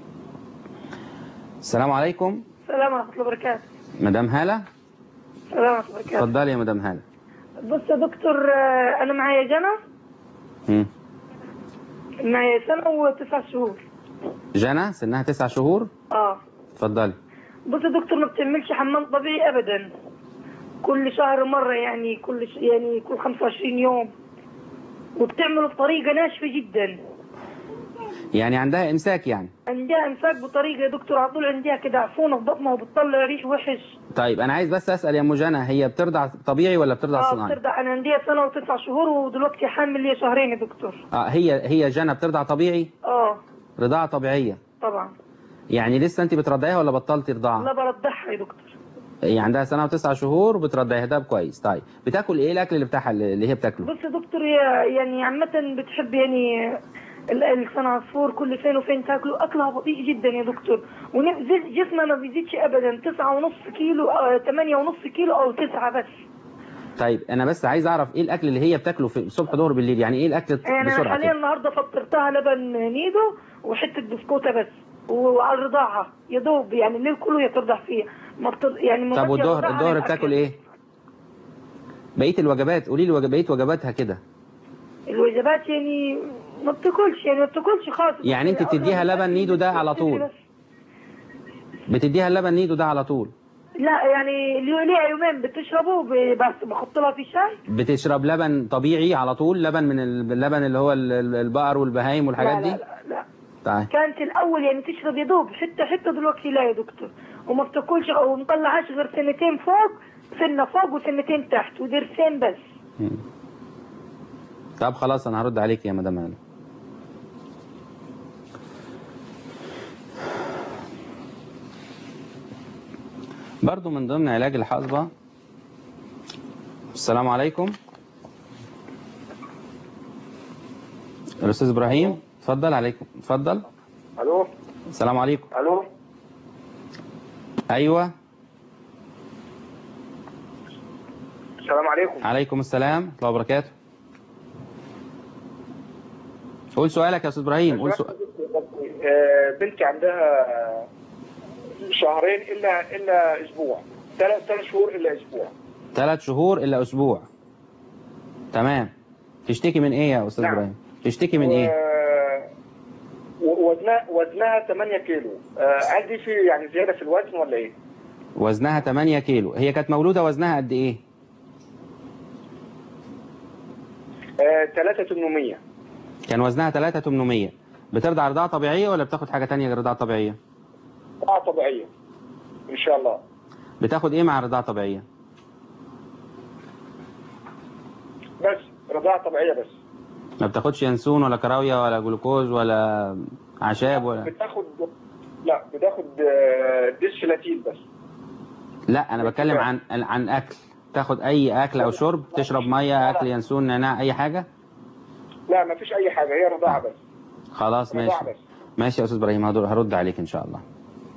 S2: السلام عليكم
S9: السلام ورحمة الله وبركاته
S2: مدام هاله
S9: السلام ورحمة الله وبركاته
S2: اتفضلي يا مدام هاله
S9: بص يا دكتور آه، أنا معايا جنى
S2: مم.
S9: معايا سنة وتسع شهور جنى
S2: سنها تسع شهور
S9: اه
S2: اتفضلي
S9: بص يا دكتور ما بتعملش حمام طبيعي ابدا كل شهر مره يعني كل ش... يعني كل 25 يوم وبتعمله بطريقه ناشفه جدا
S2: يعني عندها امساك يعني
S9: عندها انفاق بطريقه يا دكتور على طول عندها كده عفونه في بطنها وبتطلع ريش وحش
S2: طيب انا عايز بس اسال يا ام جنى هي بترضع طبيعي ولا بترضع
S9: اه
S2: صناعي
S9: بترضع انا عندها سنه وتسع شهور ودلوقتي حامل لي شهرين يا دكتور
S2: اه هي هي جنى بترضع طبيعي
S9: اه
S2: رضاعه طبيعيه
S9: طبعا
S2: يعني لسه انت بترضعيها ولا بطلتي رضاعه
S9: لا برضعها يا دكتور
S2: هي عندها سنه وتسع شهور وبترضعيها ده كويس طيب بتاكل ايه الاكل اللي بتاعها اللي هي بتاكله
S9: بص يا دكتور هي يعني عامة بتحب يعني ال- الصنعصفور كل فين وفين تاكله اكلها بطيء جدا يا دكتور ونزل جسمها ما بيزيدش ابدا تسعة ونص كيلو آه، تمانية ونص كيلو او تسعة بس
S2: طيب انا بس عايز اعرف ايه الاكل اللي هي بتاكله في الصبح ظهر بالليل يعني ايه الاكل
S9: يعني انا
S2: بسرعه
S9: حاليا
S2: كده
S9: النهارده فطرتها لبن نيدو وحتة بسكوتة بس وعلى رضاعها يا دوب يعني الليل كله هي ترضع فيه ما بتر... يعني ما
S2: طب
S9: بدي
S2: والظهر
S9: أرضعها
S2: الظهر
S9: للأكل.
S2: بتاكل ايه بقيه الوجبات قولي لي وجب- بقيه وجباتها كده
S9: الوجبات يعني ما بتاكلش يعني ما بتاكلش خالص
S2: يعني انت بتديها لبن نيدو ده على طول بتديها اللبن نيدو ده على طول
S9: لا يعني اللي ليها يومين بتشربه ب- بس بحط لها في شاي
S2: بتشرب لبن طبيعي على طول لبن من ال- اللبن اللي هو ال- ال- البقر والبهايم والحاجات
S9: لا
S2: دي
S9: لا لا, لا.
S2: طيب
S9: كانت الاول يعني تشرب يا دوب حته حته دلوقتي لا يا دكتور وما بتاكلش او مطلعهاش غير سنتين فوق سنه فوق وسنتين تحت ودرسين بس
S2: مم. طب خلاص انا هرد عليك يا مدام هاني برضو من ضمن علاج الحصبة السلام عليكم الأستاذ إبراهيم اتفضل عليكم اتفضل
S10: الو
S2: السلام عليكم
S10: الو
S2: أيوة
S10: السلام عليكم
S2: عليكم السلام ورحمة الله وبركاته قول سؤالك يا أستاذ إبراهيم قول سؤال
S10: آه، بنتي عندها شهرين الا الا اسبوع ثلاث ثلاث شهور الا اسبوع
S2: ثلاث شهور إلا أسبوع تمام تشتكي من إيه يا أستاذ
S10: نعم.
S2: إبراهيم تشتكي من إيه
S10: ووزنها وزنها 8 كيلو آه، عندي في يعني زياده في الوزن ولا ايه؟
S2: وزنها 8 كيلو هي كانت مولودة وزنها قد إيه
S10: آه، 3800
S2: كان وزنها 3800 بترضع رضاعة طبيعية ولا بتاخد حاجة تانية غير رضاعة طبيعية
S10: رضاعه طبيعيه ان شاء الله
S2: بتاخد إيه مع الرضاعة الطبيعية
S10: بس رضاعه طبيعيه بس
S2: ما بتاخدش ينسون ولا كراوية ولا جلوكوز ولا أعشاب ولا
S10: بتاخد لا بتاخد آه، ديسفلاتين بس
S2: لا أنا بتكلم عن عن أكل تاخد أي أكل أو شرب تشرب مية أكل ينسون نعناع أي حاجة
S10: لا ما فيش اي حاجه هي رضاعه بس
S2: خلاص ماشي
S10: رضاعه بس
S2: ماشي يا أستاذ إبراهيم هدر- هرد عليك إن شاء الله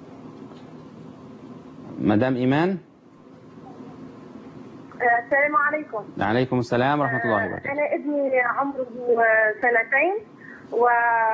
S2: مدام إيمان
S11: السلام عليكم
S2: عليكم السلام ورحمة الله وبركاته
S11: أنا ابني عمره سنتين و...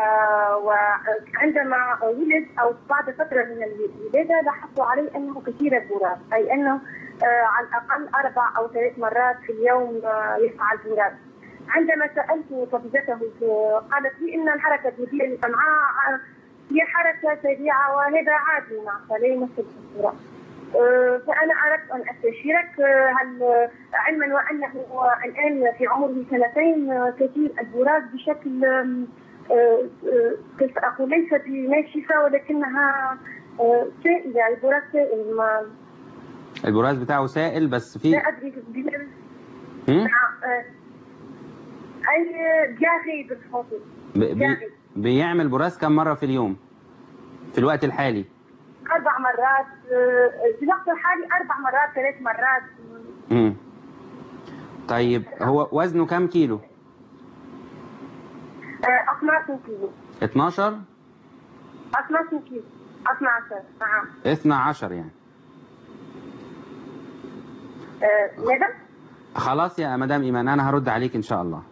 S11: وعندما ولد أو بعد فترة من الولادة لاحظوا عليه أنه كثير البراز أي أنه آه، على الأقل أربع أو ثلاث مرات في اليوم آه، يفعل براز عندما سألت طبيبته آه، قالت لي أن الحركة الجديدة الأمعاء آه، هي حركة سريعة وهذا عادي مع سلامة الصورة آه، فأنا أردت أن أستشيرك آه، هل آه، علما وأنه الآن في عمره سنتين آه، كثير البراز بشكل آم، آه، آه، كيف أقول ليست ناشفة ولكنها آه، سائلة البراز سائل ما
S2: البراز بتاعه سائل بس
S11: لا
S2: فيه
S11: أدري بما-
S2: هم؟
S11: نعم، آه، أي جاهي بالفرنسي
S2: ب- بي...
S11: جاهي
S2: بيعمل براز كم مرة في اليوم في الوقت الحالي
S11: أربع مرات آه، في الوقت الحالي أربع مرات ثلاث مرات
S2: مم. طيب هو وزنه كام كيلو
S11: آه، 12 كيلو
S2: 12
S11: 12 كيلو 12 نعم
S2: 12 يعني
S11: آه، ماذا؟
S2: خلاص يا مدام ايمان انا هرد عليك ان شاء الله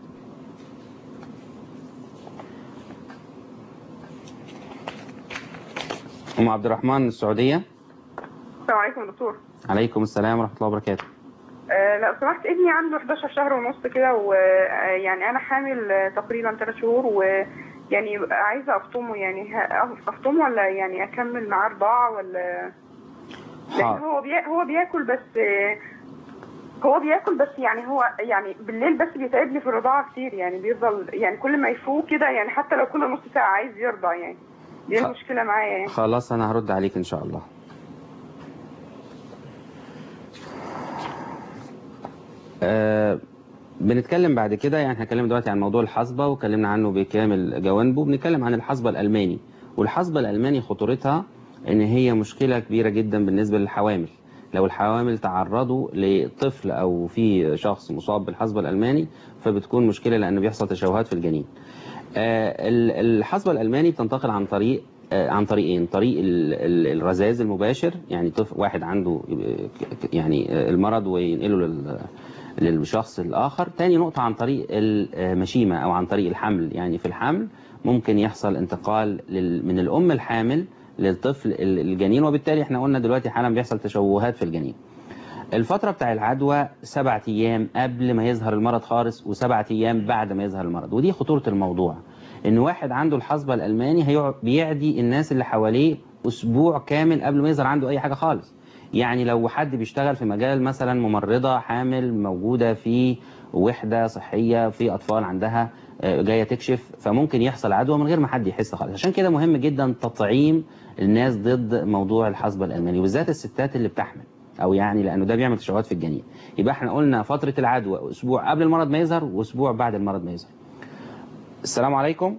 S2: ام عبد الرحمن من السعوديه
S12: السلام عليكم يا دكتور
S2: عليكم السلام ورحمه الله وبركاته
S12: آه لو سمحت ابني عنده 11 شهر ونص كده ويعني انا حامل آه، تقريبا 3 شهور و يعني عايزه افطمه يعني ه- افطمه ولا يعني اكمل معاه رضاعه ولا لان
S2: حاضر.
S12: هو بي... هو بياكل بس هو بياكل بس يعني هو يعني بالليل بس بيتعب لي في الرضاعه كتير يعني بيفضل يعني كل ما يفوق كده يعني حتى لو كل نص ساعه عايز يرضع يعني دي
S2: خ-
S12: المشكله معايا يعني
S2: خلاص انا هرد عليك ان شاء الله آه بنتكلم بعد كده يعني هنتكلم دلوقتي عن موضوع الحصبة واتكلمنا عنه بكامل جوانبه بنتكلم عن الحصبة الألماني والحصبة الألماني خطورتها ان هي مشكلة كبيرة جدا بالنسبة للحوامل لو الحوامل تعرضوا لطفل او في شخص مصاب بالحصبة الألماني فبتكون مشكلة لأن بيحصل تشوهات في الجنين آه، ال- الحصبة الألماني بتنتقل عن طريق آه، عن طريقين طريق ال- ال- الرذاذ المباشر يعني طفل واحد عنده آه، ك- يعني آه، المرض وينقله لل- للشخص الآخر تاني نقطة عن طريق المشيمة أو عن طريق الحمل يعني في الحمل ممكن يحصل انتقال لل- من الأم الحامل للطفل ال- الجنين وبالتالي احنا قلنا دلوقتي حالا بيحصل تشوهات في الجنين الفترة بتاع العدوى سبعة أيام قبل ما يظهر المرض خالص وسبعة أيام بعد ما يظهر المرض ودي خطورة الموضوع إن واحد عنده الحصبة الألماني هيقعد بيعدي الناس اللي حواليه أسبوع كامل قبل ما يظهر عنده أي حاجة خالص يعني لو حد بيشتغل في مجال مثلا ممرضة حامل موجودة في وحدة صحية في أطفال عندها آه، جاية تكشف فممكن يحصل عدوى من غير ما حد يحس خالص عشان كده مهم جدا تطعيم الناس ضد موضوع الحصبة الألماني وبالذات الستات اللي بتحمل او يعني لانه ده بيعمل تشوهات في الجنين يبقى احنا قلنا فتره العدوى اسبوع قبل المرض ما يظهر واسبوع بعد المرض ما يظهر السلام عليكم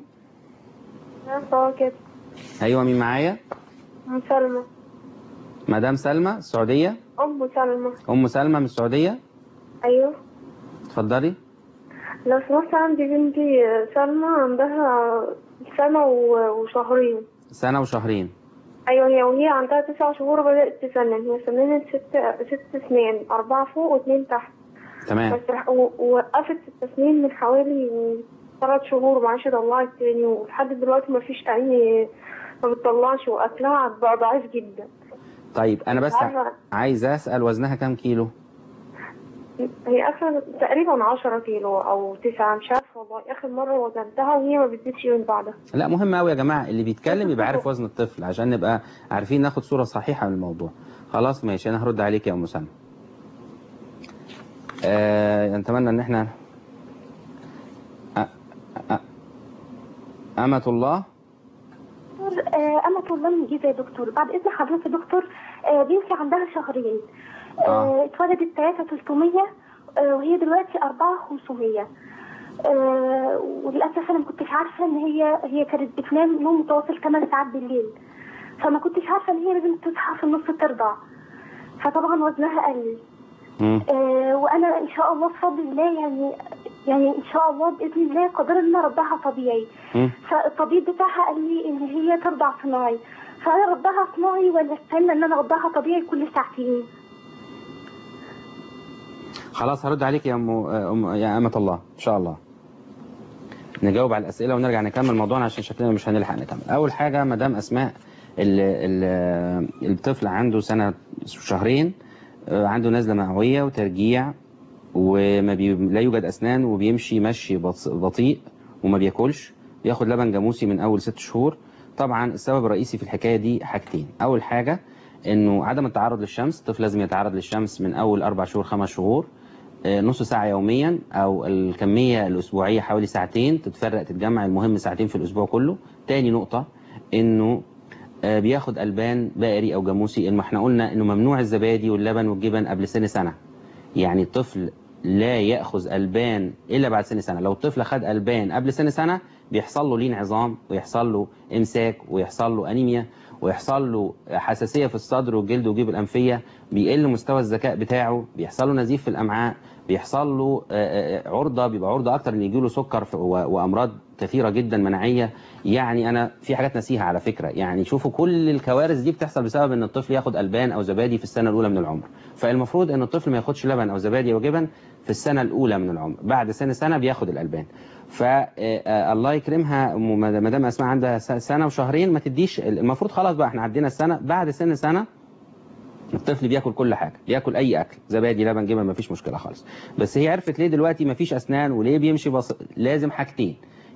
S3: كده
S2: ايوه مين معايا
S3: أم سلمى
S2: مدام سلمى السعوديه
S3: أم سلمى
S2: ام سلمى من السعوديه
S3: أيوه
S2: اتفضلي
S3: لو سمحت عندي بنتي سلمى عندها سنة و- وشهرين
S2: سنه وشهرين
S3: أيوه هي وهي عندها تسع شهور بدأت تسنن هي سننت ست ست سنين أربعة فوق واتنين تحت
S2: تمام
S3: بس رح- و- ووقفت التسنين من حوالي ثلاث شهور معرفش طلعت تاني ولحد دلوقتي مفيش أي ما بتطلعش وأكلها بقى ضعيف جدا
S2: طيب انا بس
S3: عارفة
S2: عايز اسال وزنها كام كيلو
S3: هي آخر تقريبا عشرة كيلو أو تسعة مش عارفة والله آخر مرة وزنتها وهي ما بتزيدش من بعدها
S2: لا مهم قوي يا جماعه اللي بيتكلم يبقى عارف وزن الطفل عشان نبقى عارفين ناخد صوره صحيحه من الموضوع خلاص ماشي انا هرد عليك يا ام سلمى آه نتمنى ان احنا أ... أ... أمة الله
S13: آه، أمة الله من الجيزة يا دكتور بعد إذن حضرتك يا دكتور آه، بنتي عندها شهرين آه، اتولدت 3 300 آه، وهي دلوقتي 4 500 آه، وللأسف أنا ما كنتش عارفة إن هي هي كانت بتنام نوم متواصل 8 ساعات بالليل فما كنتش عارفة إن هي لازم تصحى في النص ترضع فطبعا وزنها قل آه، وانا ان شاء الله بفضل الله يعني يعني ان شاء الله باذن الله قادره ان أنا ارضعها طبيعي فالطبيب بتاعها قال لي ان هي ترضع صناعي فانا ارضعها صناعي ولا استنى ان انا ارضعها طبيعي كل ساعتين
S2: خلاص هرد عليك يا ام أم- يا أمة الله ان شاء الله نجاوب على الاسئله ونرجع نكمل موضوعنا عشان شكلنا مش هنلحق نكمل اول حاجه مدام اسماء ال ال الطفل عنده سنه شهرين آه، عنده نزله معويه وترجيع وما بي... لا يوجد اسنان وبيمشي مشي بطس- بطيء وما بياكلش بياخد لبن جاموسي من اول ست شهور طبعا السبب الرئيسي في الحكايه دي حاجتين اول حاجه انه عدم التعرض للشمس الطفل لازم يتعرض للشمس من اول اربع شهور خمس شهور آه، نص ساعة يوميا أو الكمية الأسبوعية حوالي ساعتين تتفرق تتجمع المهم ساعتين في الأسبوع كله تاني نقطة إنه آه، بياخد ألبان بائري أو جاموسي ما احنا قلنا إنه ممنوع الزبادي واللبن والجبن قبل سن سنة يعني الطفل لا يأخذ ألبان إلا بعد سن سنة لو الطفل خد ألبان قبل سن سنة بيحصل له لين عظام ويحصل له إمساك ويحصل له أنيميا ويحصل له حساسية في الصدر والجلد والجيوب الأنفية بيقل مستوى الذكاء بتاعه بيحصل له نزيف في الأمعاء بيحصل له آه، آه، عرضة بيبقى عرضة أكتر إن يجيله سكر في- و- وأمراض كثيرة جدا مناعية يعني أنا في حاجات نسيها على فكرة يعني شوفوا كل الكوارث دي بتحصل بسبب إن الطفل ياخد ألبان أو زبادي في السنة الأولى من العمر فالمفروض إن الطفل ما ياخدش لبن أو زبادي أو جبن في السنة الأولى من العمر بعد سن سنة بياخد الألبان فالله يكرمها أم- مدام أسماء عندها س- سنة وشهرين ما تديش المفروض خلاص بقى احنا عدينا السنة بعد سن سنة الطفل بياكل كل حاجه بياكل اي اكل زبادي لبن جبن مفيش مشكله خالص بس هي عرفت ليه دلوقتي مفيش اسنان وليه بيمشي بص... لازم حاجتين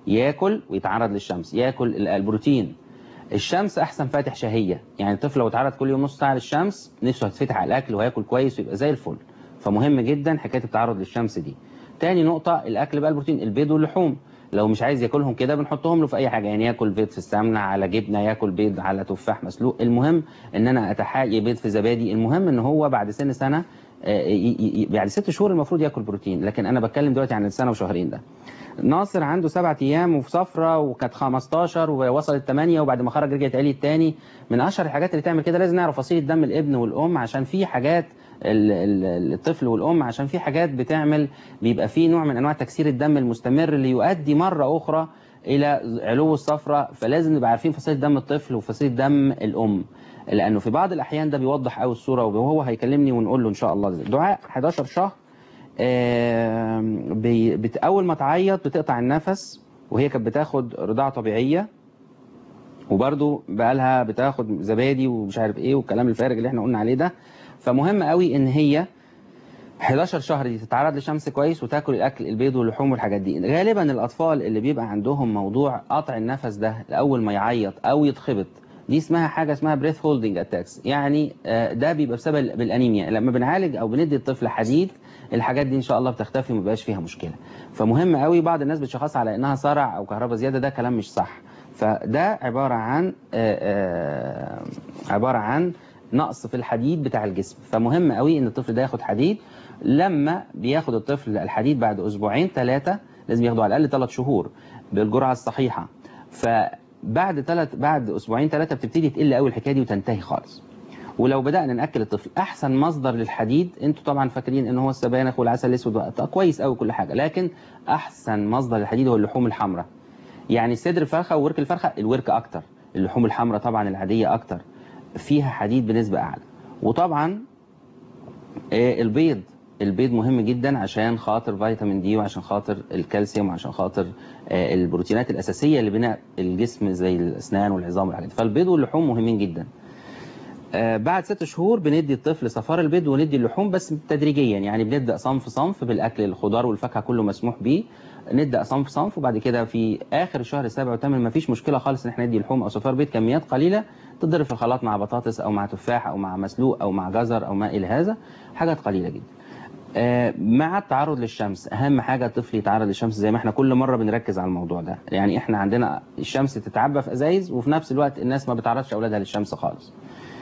S2: ياكل ويتعرض للشمس ياكل ال- البروتين الشمس احسن فاتح شهيه يعني الطفل لو اتعرض كل يوم نص ساعه للشمس نفسه هتفتح على الاكل وهياكل كويس ويبقى زي الفل فمهم جدا حكايه التعرض للشمس دي تاني نقطه الاكل بقى البروتين البيض واللحوم لو مش عايز ياكلهم كده بنحطهم له في اي حاجه يعني ياكل بيض في السمنه على جبنه ياكل بيض على تفاح مسلوق المهم ان انا اتحايا بيض في زبادي المهم ان هو بعد سن سنه آه، ي- ي- بعد ست شهور المفروض ياكل بروتين لكن انا بتكلم دلوقتي عن السنه وشهرين ده ناصر عنده سبعة ايام وفي صفرة وكانت 15 ووصلت 8 وبعد ما خرج رجعت قالت تاني من اشهر الحاجات اللي تعمل كده لازم نعرف فصيله دم الابن والام عشان في حاجات ال- ال- الطفل والام عشان في حاجات بتعمل بيبقى في نوع من انواع تكسير الدم المستمر اللي يؤدي مره اخرى الى علو الصفرة فلازم نبقى عارفين فصيله دم الطفل وفصيله دم الام لانه في بعض الاحيان ده بيوضح قوي الصوره وهو هيكلمني ونقول له ان شاء الله دعاء 11 شهر آم، بي- بت- اول ما تعيط بتقطع النفس وهي كانت بتاخد رضاعه طبيعيه وبرده بقالها بتاخد زبادي ومش عارف ايه والكلام الفارغ اللي احنا قلنا عليه ده فمهم قوي ان هي 11 شهر دي تتعرض لشمس كويس وتاكل الاكل البيض واللحوم والحاجات دي غالبا الاطفال اللي بيبقى عندهم موضوع قطع النفس ده اول ما يعيط او يتخبط دي اسمها حاجه اسمها بريث هولدنج اتاكس يعني آه، ده بيبقى بسبب بالانيميا لما بنعالج او بندي الطفل حديد الحاجات دي ان شاء الله بتختفي وما بيبقاش فيها مشكله فمهم قوي بعض الناس بتشخصها على انها صرع او كهرباء زياده ده كلام مش صح فده عباره عن آه، آه، عباره عن نقص في الحديد بتاع الجسم فمهم قوي ان الطفل ده ياخد حديد لما بياخد الطفل الحديد بعد اسبوعين ثلاثه لازم ياخده على الاقل ثلاث شهور بالجرعه الصحيحه فبعد ثلاث بعد اسبوعين ثلاثه بتبتدي تقل قوي الحكايه دي وتنتهي خالص ولو بدانا ناكل الطفل احسن مصدر للحديد انتوا طبعا فاكرين ان هو السبانخ والعسل الاسود وقت- كويس قوي كل حاجه لكن احسن مصدر للحديد هو اللحوم الحمراء يعني صدر الفرخه وورك الفرخه الورك اكتر اللحوم الحمراء طبعا العاديه اكتر فيها حديد بنسبه اعلى وطبعا آه، البيض البيض مهم جدا عشان خاطر فيتامين دي وعشان خاطر الكالسيوم وعشان خاطر آه، البروتينات الاساسيه لبناء الجسم زي الاسنان والعظام والحاجات دي. فالبيض واللحوم مهمين جدا آه، بعد ست شهور بندي الطفل صفار البيض وندي اللحوم بس تدريجيا يعني بنبدا صنف صنف بالاكل الخضار والفاكهه كله مسموح بيه نبدا صنف صنف وبعد كده في اخر الشهر السابع والثامن مفيش مشكله خالص ان احنا ندي لحوم او صفار بيض كميات قليله تضرب في الخلاط مع بطاطس او مع تفاح او مع مسلوق او مع جزر او ما الى هذا حاجات قليله جدا آه، مع التعرض للشمس اهم حاجه الطفل يتعرض للشمس زي ما احنا كل مره بنركز على الموضوع ده يعني احنا عندنا الشمس تتعبى في ازايز وفي نفس الوقت الناس ما بتعرضش اولادها للشمس خالص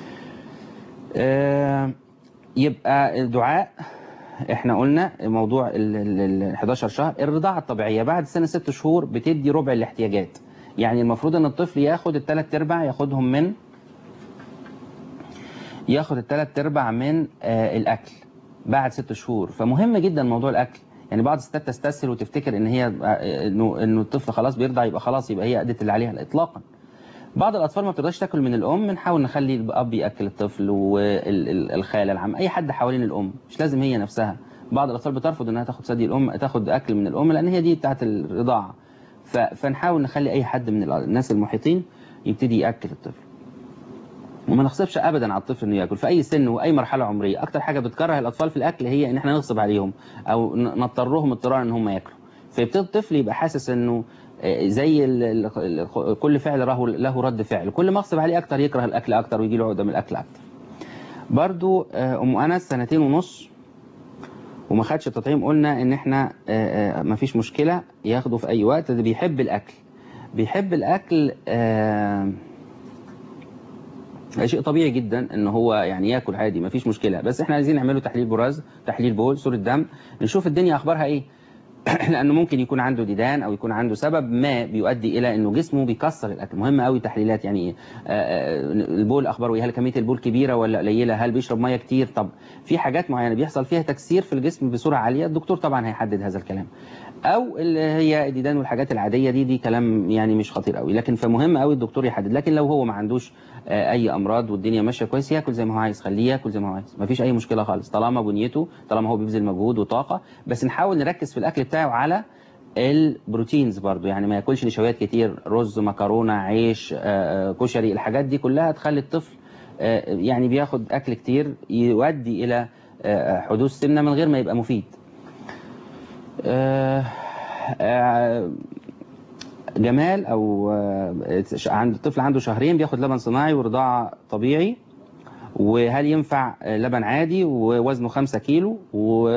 S2: آه، يبقى الدعاء احنا قلنا موضوع ال ال- ال 11 شهر الرضاعه الطبيعيه بعد سنه ست شهور بتدي ربع الاحتياجات يعني المفروض ان الطفل ياخد الثلاث ارباع ياخدهم من ياخد الثلاث ارباع من آه الاكل بعد ست شهور فمهم جدا موضوع الاكل يعني بعض الستات تستسهل وتفتكر ان هي آه، انه انه الطفل خلاص بيرضع يبقى خلاص يبقى هي ادت اللي عليها لا اطلاقا بعض الاطفال ما بتقدرش تاكل من الام بنحاول نخلي الاب ياكل الطفل والخاله العم اي حد حوالين الام مش لازم هي نفسها بعض الاطفال بترفض انها تاخد ثدي الام تاخد اكل من الام لان هي دي بتاعت الرضاعه ف- فنحاول نخلي اي حد من الناس المحيطين يبتدي ياكل الطفل وما نغصبش ابدا على الطفل انه ياكل في اي سن واي مرحله عمريه اكتر حاجه بتكره الاطفال في الاكل هي ان احنا نغصب عليهم او ن- نضطرهم اضطرارا ان هم ياكلوا فيبتدي الطفل يبقى حاسس انه آه، زي ال- ال- ال- كل فعل له له رد فعل كل ما اغصب عليه اكتر يكره الاكل اكتر ويجي له عقده من الاكل اكتر برضو آه، ام انس سنتين ونص وما خدش التطعيم قلنا ان احنا آه، آه، مفيش مشكله ياخده في اي وقت ده بيحب الاكل بيحب الاكل آه، شيء طبيعي جدا ان هو يعني ياكل عادي مفيش مشكله بس احنا عايزين نعمله تحليل براز تحليل بول صوره دم نشوف الدنيا اخبارها ايه لانه ممكن يكون عنده ديدان او يكون عنده سبب ما بيؤدي الى انه جسمه بيكسر الاكل مهم قوي تحليلات يعني ايه آه، آه، البول اخباره ايه هل كميه البول كبيره ولا قليله هل بيشرب ميه كتير طب في حاجات معينه بيحصل فيها تكسير في الجسم بصوره عاليه الدكتور طبعا هيحدد هذا الكلام او اللي هي الديدان والحاجات العاديه دي دي كلام يعني مش خطير قوي لكن فمهم قوي الدكتور يحدد لكن لو هو ما عندوش آه، اي امراض والدنيا ماشيه كويس ياكل زي ما هو عايز خليه ياكل زي ما هو عايز مفيش اي مشكله خالص طالما بنيته طالما هو بيبذل مجهود وطاقه بس نحاول نركز في الاكل بتاعه على البروتينز برضو يعني ما ياكلش نشويات كتير رز مكرونه عيش آه، آه، كشري الحاجات دي كلها تخلي الطفل آه، يعني بياخد اكل كتير يؤدي الى آه، حدوث سمنه من غير ما يبقى مفيد آه، آه، جمال او آه، عند الطفل عنده شهرين بياخد لبن صناعي ورضاعه طبيعي وهل ينفع آه، لبن عادي ووزنه 5 كيلو و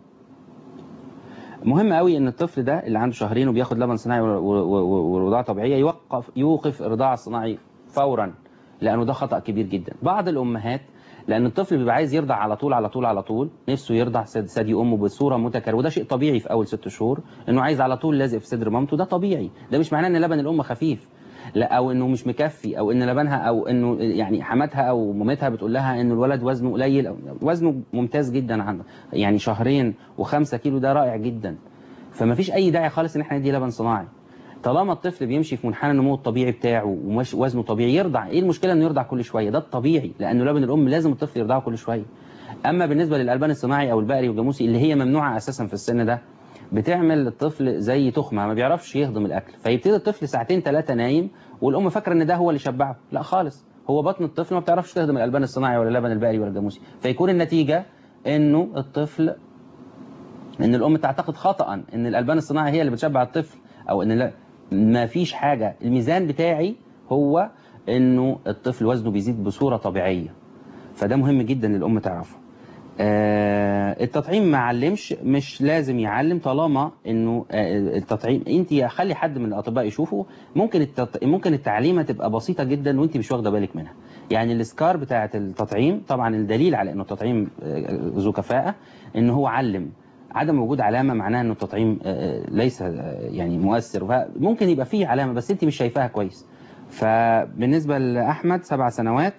S2: مهم قوي ان الطفل ده اللي عنده شهرين وبياخد لبن صناعي و- و- و- ورضاعه طبيعيه يوقف يوقف الرضاعه الصناعي فورا لانه ده خطا كبير جدا بعض الامهات لان الطفل بيبقى عايز يرضع على طول على طول على طول نفسه يرضع ثدي ثدي امه بصوره متكرره وده شيء طبيعي في اول ست شهور انه عايز على طول لازق في صدر مامته ده طبيعي ده مش معناه ان لبن الام خفيف لا او انه مش مكفي او ان لبنها او انه يعني حماتها او مامتها بتقول لها ان الولد وزنه قليل أو وزنه ممتاز جدا عنده يعني شهرين وخمسة كيلو ده رائع جدا فما فيش اي داعي خالص ان احنا ندي لبن صناعي طالما الطفل بيمشي في منحنى النمو الطبيعي بتاعه وماشي وزنه طبيعي يرضع ايه المشكله انه يرضع كل شويه ده الطبيعي لانه لبن الام لازم الطفل يرضعه كل شويه اما بالنسبه للالبان الصناعي او البقري والجاموسي اللي هي ممنوعه اساسا في السن ده بتعمل الطفل زي تخمه ما بيعرفش يهضم الاكل فيبتدي الطفل ساعتين ثلاثه نايم والام فاكره ان ده هو اللي شبعه لا خالص هو بطن الطفل ما بتعرفش تهضم الالبان الصناعي ولا اللبن البقري ولا الجاموسي فيكون النتيجه انه الطفل ان الام تعتقد خطا ان الالبان الصناعي هي اللي بتشبع الطفل او ان لا ما فيش حاجه الميزان بتاعي هو انه الطفل وزنه بيزيد بصوره طبيعيه فده مهم جدا للام تعرفه آه التطعيم ما علمش مش لازم يعلم طالما انه آه التطعيم انت خلي حد من الاطباء يشوفه ممكن التط... ممكن التعليمه تبقى بسيطه جدا وانت مش واخده بالك منها يعني السكار بتاعه التطعيم طبعا الدليل على انه التطعيم آه، ذو كفاءه ان هو علم عدم وجود علامه معناها انه التطعيم آه، ليس آه، يعني مؤثر ممكن يبقى فيه علامه بس انت مش شايفاها كويس فبالنسبه لاحمد سبع سنوات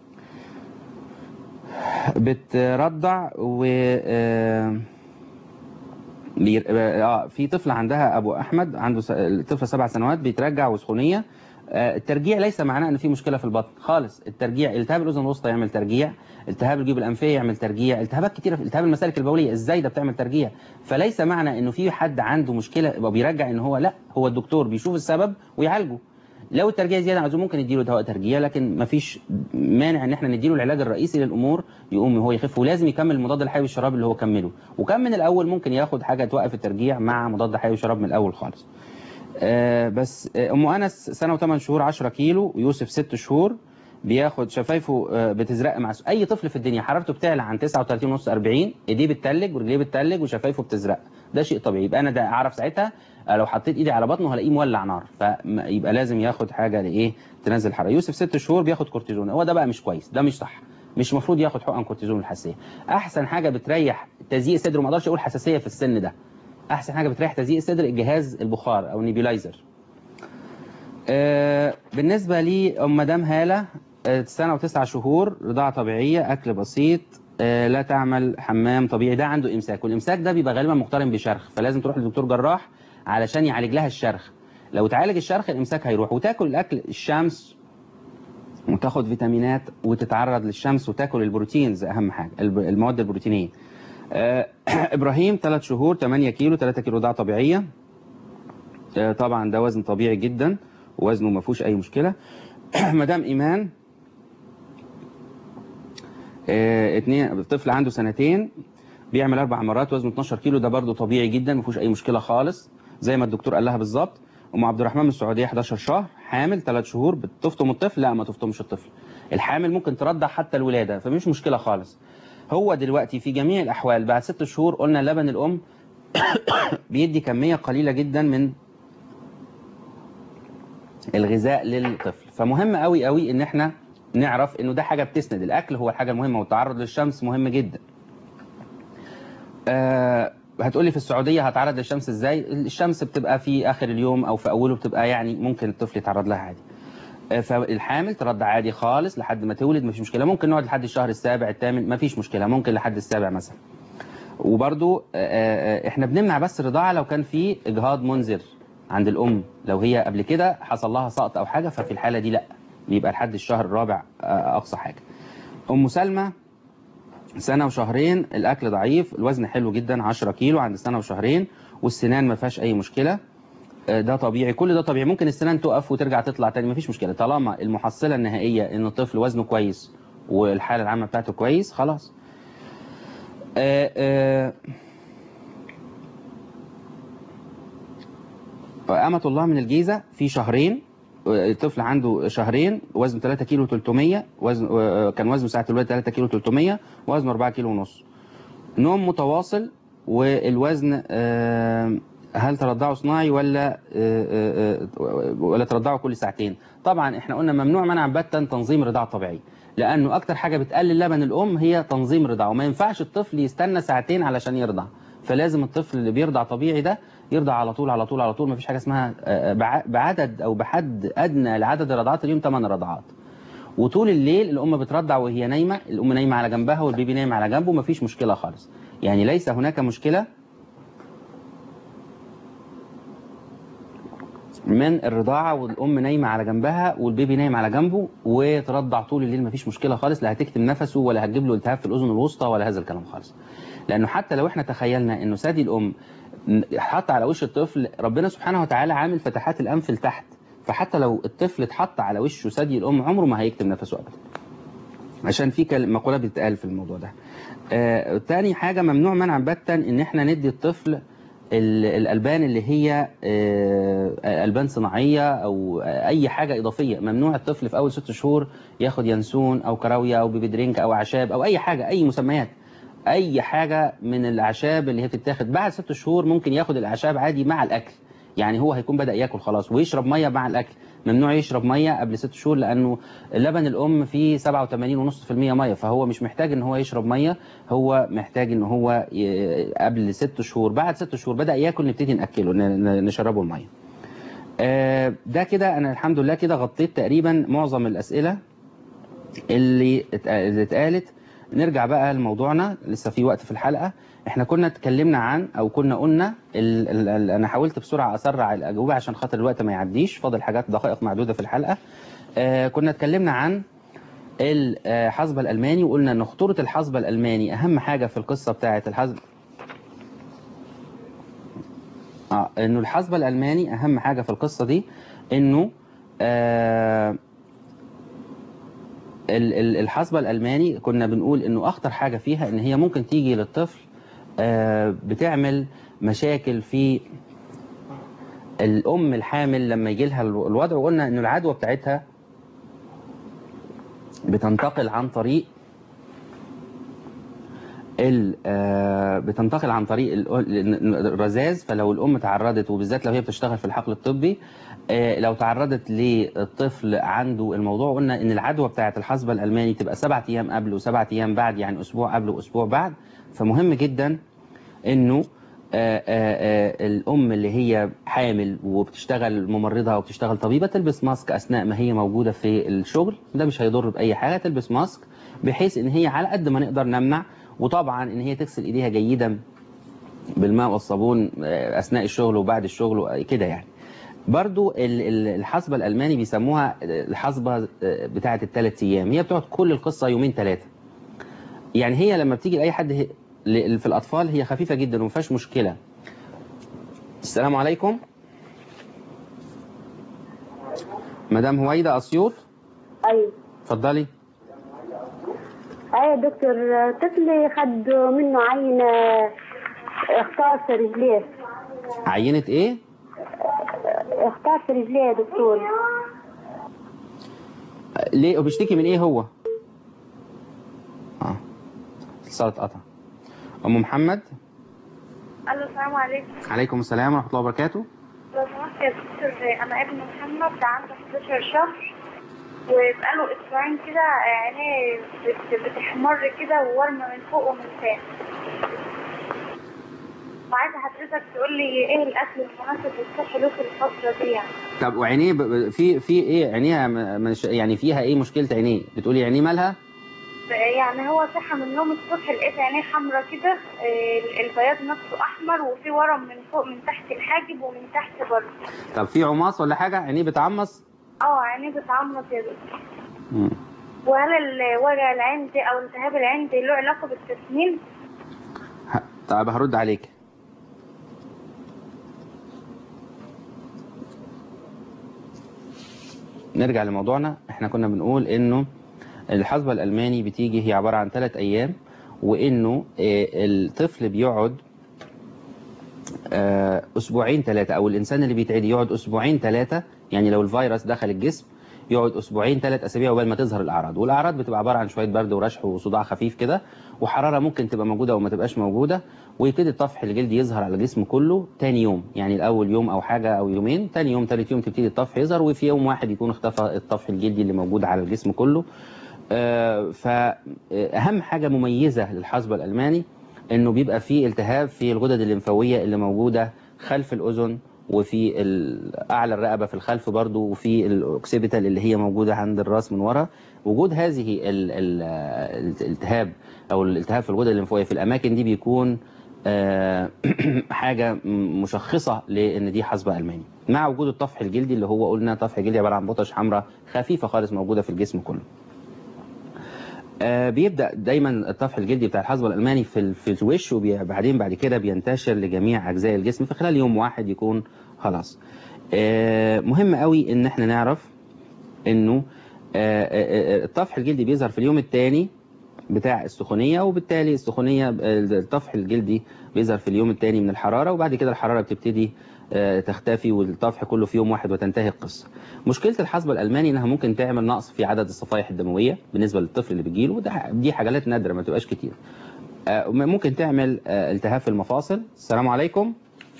S2: بترضع و آه، بير- اه في طفله عندها ابو احمد عنده س- الطفله سبع سنوات بيترجع وسخونيه آه، الترجيع ليس معناه ان في مشكله في البطن خالص الترجيع التهاب الاذن الوسطى يعمل ترجيع التهاب الجيوب الانفيه يعمل ترجيع التهابات كتيره في التهاب المسالك البوليه ازاي ده بتعمل ترجيع فليس معنى انه في حد عنده مشكله يبقى بيرجع ان هو لا هو الدكتور بيشوف السبب ويعالجه لو الترجيع زياده عن اللزوم ممكن نديله دواء ترجيع لكن مفيش مانع ان احنا نديله العلاج الرئيسي للامور يقوم هو يخف ولازم يكمل المضاد الحيوي الشراب اللي هو كمله وكان من الاول ممكن ياخد حاجه توقف الترجيع مع مضاد حيوي شراب من الاول خالص آه بس آه ام انس سنه و8 شهور 10 كيلو ويوسف 6 شهور بياخد شفايفه آه بتزرق مع س- اي طفل في الدنيا حرارته بتعلى عن 39 ونص 40 ايديه بتتلج ورجليه بتتلج وشفايفه بتزرق ده شيء طبيعي يبقى انا ده اعرف ساعتها آه لو حطيت ايدي على بطنه هلاقيه مولع نار فيبقى لازم ياخد حاجه لايه تنزل حراره يوسف 6 شهور بياخد كورتيزون هو ده بقى مش كويس ده مش صح مش المفروض ياخد حقن كورتيزون الحساسيه احسن حاجه بتريح تزييق صدره ما اقدرش اقول حساسيه في السن ده احسن حاجه بتريح تزييق الصدر الجهاز البخار او نيبيلايزر آه، بالنسبه لي ام مدام هاله آه، سنه وتسعة شهور رضاعه طبيعيه اكل بسيط آه، لا تعمل حمام طبيعي ده عنده امساك والامساك ده بيبقى غالبا مقترن بشرخ فلازم تروح لدكتور جراح علشان يعالج لها الشرخ لو تعالج الشرخ الامساك هيروح وتاكل الاكل الشمس وتاخد فيتامينات وتتعرض للشمس وتاكل البروتينز اهم حاجه الب- المواد البروتينيه آه، ابراهيم 3 شهور 8 كيلو 3 كيلو رضاعه طبيعيه آه، طبعا ده وزن طبيعي جدا وزنه ما فيهوش اي مشكله مدام ايمان آه، اتنين طفل عنده سنتين بيعمل اربع مرات وزنه 12 كيلو ده برضه طبيعي جدا ما فيهوش اي مشكله خالص زي ما الدكتور قال لها بالظبط ام عبد الرحمن من السعوديه 11 شهر حامل 3 شهور بتفطم الطفل لا ما تفطمش الطفل الحامل ممكن ترضع حتى الولاده فمش مشكله خالص هو دلوقتي في جميع الاحوال بعد ست شهور قلنا لبن الام بيدي كميه قليله جدا من الغذاء للطفل فمهم قوي قوي ان احنا نعرف انه ده حاجه بتسند الاكل هو الحاجه المهمه والتعرض للشمس مهم جدا آه هتقولي في السعوديه هتعرض للشمس ازاي الشمس بتبقى في اخر اليوم او في اوله بتبقى يعني ممكن الطفل يتعرض لها عادي آه، فالحامل ترضع عادي خالص لحد ما تولد مفيش مشكله ممكن نقعد لحد الشهر السابع الثامن مفيش مشكله ممكن لحد السابع مثلا وبرضو آه، آه، احنا بنمنع بس الرضاعه لو كان في اجهاض منذر عند الام لو هي قبل كده حصل لها سقط او حاجه ففي الحاله دي لا بيبقى لحد الشهر الرابع آه، اقصى حاجه ام سلمى سنه وشهرين الاكل ضعيف الوزن حلو جدا 10 كيلو عند سنه وشهرين والسنان ما فيهاش اي مشكله آه، ده طبيعي كل ده طبيعي ممكن السنان تقف وترجع تطلع تاني مفيش مشكله طالما المحصله النهائيه ان الطفل وزنه كويس والحاله العامه بتاعته كويس خلاص آه، آه، أمة الله من الجيزة في شهرين الطفل عنده شهرين وزنه 3 كيلو 300 وزن آه، كان وزنه ساعة الولادة 3 كيلو 300 وزنه 4 كيلو ونص نوم متواصل والوزن آه، هل ترضعه صناعي ولا آه، آه، آه، ولا ترضعه كل ساعتين طبعا احنا قلنا ممنوع منعا باتا تنظيم رضاعة طبيعي لانه اكتر حاجة بتقلل لبن الام هي تنظيم رضاعه وما ينفعش الطفل يستنى ساعتين علشان يرضع فلازم الطفل اللي بيرضع طبيعي ده يرضع على طول على طول على طول مفيش حاجة اسمها آه، بع- بعدد او بحد ادنى لعدد الرضعات اليوم 8 رضعات وطول الليل الام بترضع وهي نايمه الام نايمه على جنبها والبيبي نايم على جنبه مفيش مشكله خالص يعني ليس هناك مشكله من الرضاعه والام نايمه على جنبها والبيبي نايم على جنبه وترضع طول الليل مفيش مشكله خالص لا هتكتم نفسه ولا هتجيب له التهاب في الاذن الوسطى ولا هذا الكلام خالص لانه حتى لو احنا تخيلنا انه ثدي الام حط على وش الطفل ربنا سبحانه وتعالى عامل فتحات الانف لتحت فحتى لو الطفل اتحط على وشه ثدي الام عمره ما هيكتم نفسه ابدا عشان في كل- مقوله بتتقال في الموضوع ده آه تاني حاجه ممنوع منعا باتا ان احنا ندي الطفل ال- الالبان اللي هي آه، البان صناعيه او اي حاجه اضافيه ممنوع الطفل في اول ست شهور ياخد ينسون او كراويه او بيبي درينك او اعشاب او اي حاجه اي مسميات اي حاجه من الاعشاب اللي هي بتتاخد بعد ست شهور ممكن ياخد الاعشاب عادي مع الاكل يعني هو هيكون بدا ياكل خلاص ويشرب ميه مع الاكل ممنوع يشرب ميه قبل ست شهور لانه لبن الام فيه 87.5% ميه فهو مش محتاج ان هو يشرب ميه هو محتاج ان هو ي- قبل ست شهور بعد ست شهور بدا ياكل نبتدي ناكله ن- ن- نشربه الميه آه، ده كده انا الحمد لله كده غطيت تقريبا معظم الاسئله اللي ات- اللي اتقالت نرجع بقى لموضوعنا لسه في وقت في الحلقه احنا كنا اتكلمنا عن او كنا قلنا ال ال ال انا حاولت بسرعه اسرع الاجوبه عشان خاطر الوقت ما يعديش فاضل حاجات دقائق معدوده في الحلقه آه كنا اتكلمنا عن الحصبة الألماني وقلنا أن خطورة الحصبة الألماني أهم حاجة في القصة بتاعة الحصب آه إنه الحصبة الألماني أهم حاجة في القصة دي إنه آه ال- ال- الحصبة الألماني كنا بنقول إنه أخطر حاجة فيها إن هي ممكن تيجي للطفل آه بتعمل مشاكل في الأم الحامل لما يجي لها الوضع وقلنا إنه العدوى بتاعتها بتنتقل عن طريق ال- آه، بتنتقل عن طريق ال- الرذاذ فلو الام تعرضت وبالذات لو هي بتشتغل في الحقل الطبي آه، لو تعرضت للطفل عنده الموضوع قلنا ان العدوى بتاعه الحصبه الالماني تبقى سبعة ايام قبل وسبعة ايام بعد يعني اسبوع قبل واسبوع بعد فمهم جدا انه آه، آه، آه، الام اللي هي حامل وبتشتغل ممرضه وبتشتغل طبيبه تلبس ماسك اثناء ما هي موجوده في الشغل ده مش هيضر باي حاجه تلبس ماسك بحيث ان هي على قد ما نقدر نمنع وطبعا ان هي تغسل ايديها جيدا بالماء والصابون آه، اثناء الشغل وبعد الشغل وكده يعني برضو ال- ال- الحصبة الألماني بيسموها الحصبة آه، بتاعة الثلاث أيام هي بتقعد كل القصة يومين ثلاثة يعني هي لما بتيجي لأي حد هي- ل- في الأطفال هي خفيفة جدا وما فيهاش مشكلة السلام عليكم مدام هويدا أسيوط
S14: ايوه
S2: اتفضلي
S14: ايوه دكتور طفلي خد منه عينة اختار في رجليه
S2: عينة إيه؟
S14: اختار في رجليه يا دكتور
S2: ليه وبيشتكي من إيه هو؟ اه اتصال اتقطع أم محمد
S5: الو السلام عليكم
S2: عليكم السلام ورحمة الله وبركاته
S5: لو سمحت يا دكتور انا ابن محمد ده عنده 11 شهر وبقاله اسبوعين كده عينيه بت- بتحمر كده وورمه من فوق ومن تحت وعايزه حضرتك تقول لي ايه الاكل المناسب والصحي له في الفتره دي يعني
S2: طب وعينيه ب- ب- في في ايه عينيها م- مش يعني فيها ايه مشكله عينيه بتقولي عينيه مالها
S5: يعني هو صحى من النوم الصبح لقيت عينيه حمرا كده آه، البياض نفسه احمر وفي ورم من فوق من تحت الحاجب ومن تحت برضه
S2: طب في عماص ولا حاجه عينيه بتعمص
S5: اه عينيه بتعمص يا دكتور
S2: مم.
S5: وهل ال- وجع العين دي او التهاب العين دي له علاقه بالتسمين؟
S2: ه- طب هرد عليك نرجع لموضوعنا احنا كنا بنقول انه الحصبة الألماني بتيجي هي عبارة عن ثلاث أيام وإنه آه، الطفل بيقعد آه، اسبوعين ثلاثه او الانسان اللي بيتعدي يقعد اسبوعين ثلاثه يعني لو الفيروس دخل الجسم يقعد اسبوعين ثلاث اسابيع قبل ما تظهر الاعراض والاعراض بتبقى عباره عن شويه برد ورشح وصداع خفيف كده وحراره ممكن تبقى موجوده او ما تبقاش موجوده ويبتدي الطفح الجلدي يظهر على الجسم كله تاني يوم يعني الاول يوم او حاجه او يومين تاني يوم ثالث يوم تبتدي الطفح يظهر وفي يوم واحد يكون اختفى الطفح الجلدي اللي موجود على الجسم كله آه، فاهم حاجه مميزه للحصبه الالماني انه بيبقى فيه التهاب في الغدد الليمفاويه اللي موجوده خلف الاذن وفي ال- اعلى الرقبه في الخلف برضو وفي الاوكسيبيتال اللي هي موجوده عند الراس من ورا وجود هذه ال- ال- الالتهاب او الالتهاب في الغدد الليمفاويه في الاماكن دي بيكون آه، حاجه م- مشخصه لان دي حصبه الماني مع وجود الطفح الجلدي اللي هو قلنا طفح جلدي عباره عن بطش حمراء خفيفه خالص موجوده في الجسم كله آه، بيبدا دايما الطفح الجلدي بتاع الحصبه الالماني في ال- في الوش وبعدين بعد كده بينتشر لجميع اجزاء الجسم في خلال يوم واحد يكون خلاص آه، مهم قوي ان احنا نعرف انه آه، آه، آه، الطفح الجلدي بيظهر في اليوم الثاني بتاع السخونيه وبالتالي السخونيه آه، الطفح الجلدي بيظهر في اليوم الثاني من الحراره وبعد كده الحراره بتبتدي آه، تختفي والطفح كله في يوم واحد وتنتهي القصه. مشكله الحصبه الالماني انها ممكن تعمل نقص في عدد الصفائح الدمويه بالنسبه للطفل اللي بيجيله وده دي حاجات نادره ما تبقاش كتير. آه، ممكن تعمل آه، التهاب في المفاصل. السلام عليكم.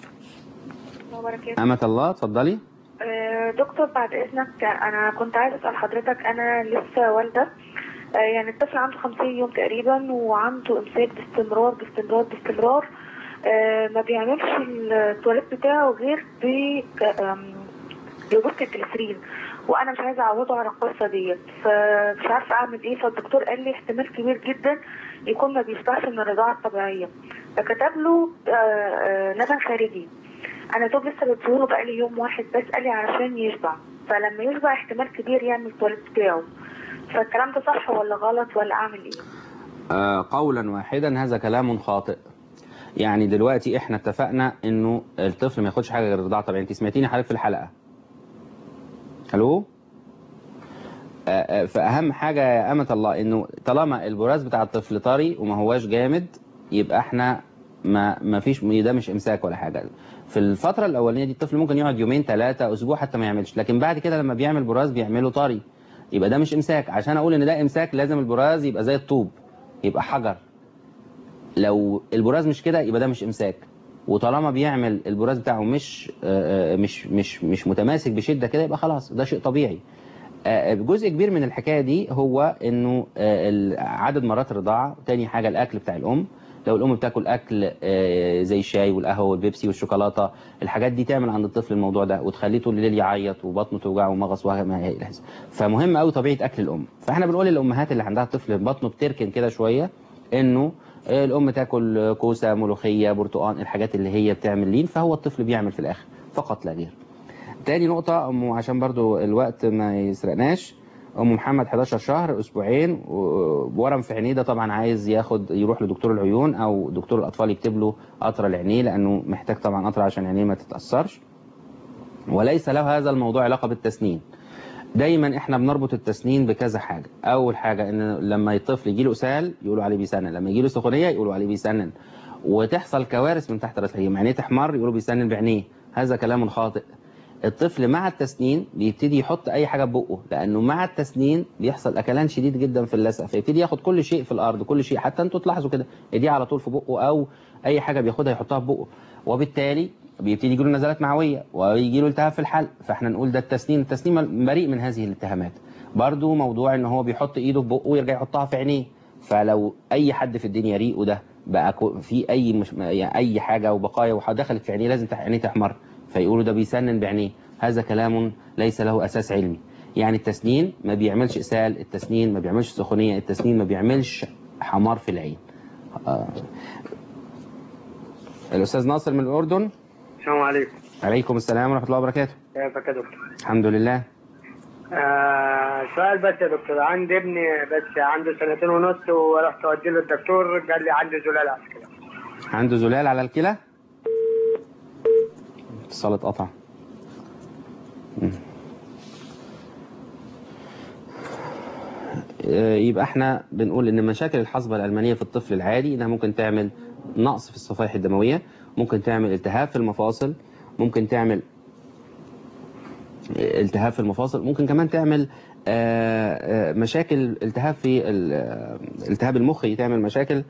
S15: وبركاته
S2: أمة الله اتفضلي.
S15: آه، دكتور بعد اذنك انا كنت عايزه اسال حضرتك انا لسه والده آه، يعني الطفل عنده 50 يوم تقريبا وعنده امساك باستمرار باستمرار باستمرار آه، ما بيعملش التواليت بتاعه غير ب آم، ببوست الجليسرين وانا مش عايزه اعوضه على القصه ديت فمش عارفه اعمل ايه فالدكتور قال لي احتمال كبير جدا يكون ما بيشبعش من الرضاعه الطبيعيه فكتب له آه، آه، لبن خارجي انا دوب لسه بديهوله بقالي يوم واحد بس قال لي علشان يشبع فلما يشبع احتمال كبير يعمل التواليت بتاعه فالكلام ده صح ولا غلط ولا اعمل ايه
S2: آه، قولا واحدا هذا كلام خاطئ يعني دلوقتي احنا اتفقنا انه الطفل ما ياخدش حاجه غير الرضاعه طبيعي انت سمعتيني حضرتك في الحلقه الو آه، آه، فاهم حاجه يا امه الله انه طالما البراز بتاع الطفل طري وما هواش جامد يبقى احنا ما ما فيش ده مش امساك ولا حاجه في الفتره الاولانيه دي الطفل ممكن يقعد يومين ثلاثه اسبوع حتى ما يعملش لكن بعد كده لما بيعمل براز بيعمله طري يبقى ده مش امساك عشان اقول ان ده امساك لازم البراز يبقى زي الطوب يبقى حجر لو البراز مش كده يبقى ده مش امساك وطالما بيعمل البراز بتاعه مش آه، آه، مش مش مش متماسك بشده كده يبقى خلاص ده شيء طبيعي آه، جزء كبير من الحكايه دي هو انه آه، ال- عدد مرات الرضاعه تاني حاجه الاكل بتاع الام لو الام بتاكل اكل آه، زي الشاي والقهوه والبيبسي والشوكولاته الحاجات دي تعمل عند الطفل الموضوع ده وتخليه طول الليل يعيط وبطنه توجعه ومغص وما الى هذا فمهم قوي طبيعه اكل الام فاحنا بنقول للامهات اللي عندها طفل بطنه بتركن كده شويه انه آه، الام تاكل كوسه ملوخيه برتقان الحاجات اللي هي بتعمل لين فهو الطفل بيعمل في الاخر فقط لا غير تاني نقطة أم عشان برضو الوقت ما يسرقناش أم محمد 11 شهر أسبوعين و- ورم في عينيه ده طبعا عايز ياخد يروح لدكتور العيون أو دكتور الأطفال يكتب له قطرة لعينيه لأنه محتاج طبعا قطرة عشان عينيه ما تتأثرش وليس له هذا الموضوع علاقة بالتسنين دايما احنا بنربط التسنين بكذا حاجة أول حاجة إن لما الطفل يجي له إسهال يقولوا عليه بيسنن لما يجي له سخونية يقولوا عليه بيسنن وتحصل كوارث من تحت رأس العين عينيه تحمر يقولوا بيسنن بعينيه هذا كلام خاطئ الطفل مع التسنين بيبتدي يحط اي حاجه في بقه لانه مع التسنين بيحصل اكلان شديد جدا في اللثه فيبتدي ياخد كل شيء في الارض كل شيء حتى انتوا تلاحظوا كده ايديه على طول في بقه او اي حاجه بياخدها يحطها في بقه وبالتالي بيبتدي يجيله نزلات معويه ويجي له التهاب في الحلق فاحنا نقول ده التسنين التسنين بريء من هذه الاتهامات برضو موضوع ان هو بيحط ايده في بقه ويرجع يحطها في عينيه فلو اي حد في الدنيا ريقه ده بقى كو- في اي مش يعني اي حاجه وبقايا ودخلت في عينيه لازم تح- عينيه تحمر فيقولوا ده بيسنن بعينيه هذا كلام ليس له اساس علمي يعني التسنين ما بيعملش اسهال التسنين ما بيعملش سخونيه التسنين ما بيعملش حمار في العين آه. الاستاذ ناصر من الاردن
S16: السلام عليكم
S2: عليكم السلام ورحمه الله وبركاته
S16: كيفك يا دكتور؟
S2: الحمد لله
S16: آه سؤال بس يا دكتور عندي ابني بس عنده سنتين ونص ورحت اودي له الدكتور قال لي عنده زلال على الكلى
S2: عنده زلال على الكلى اتصال اتقطع مم. آه، يبقى احنا بنقول ان مشاكل الحصبة الألمانية في الطفل العادي انها ممكن تعمل نقص في الصفائح الدموية ممكن تعمل التهاب في المفاصل ممكن تعمل التهاب في المفاصل ممكن كمان تعمل آه، آه، مشاكل التهاب في ال- آه، التهاب المخ تعمل مشاكل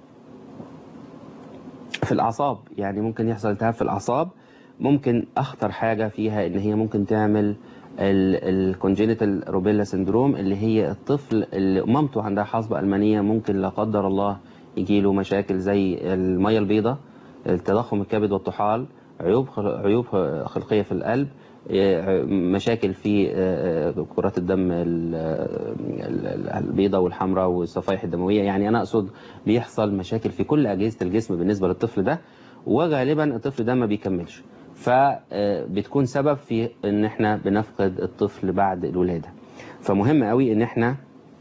S2: في الأعصاب يعني ممكن يحصل التهاب في الأعصاب ممكن أخطر حاجة فيها إن هي ممكن تعمل الكونجينيتال روبيلا سندروم اللي هي الطفل اللي مامته عندها حصبة ألمانية ممكن لا قدر الله يجيله مشاكل زي المية البيضاء التضخم الكبد والطحال عيوب خل- عيوب خلقية في القلب آه، مشاكل في آه، كرات الدم ال- ال- البيضاء والحمراء والصفائح الدموية يعني أنا أقصد بيحصل مشاكل في كل أجهزة الجسم بالنسبة للطفل ده وغالبا الطفل ده ما بيكملش فبتكون سبب في ان احنا بنفقد الطفل بعد الولادة فمهم قوي ان احنا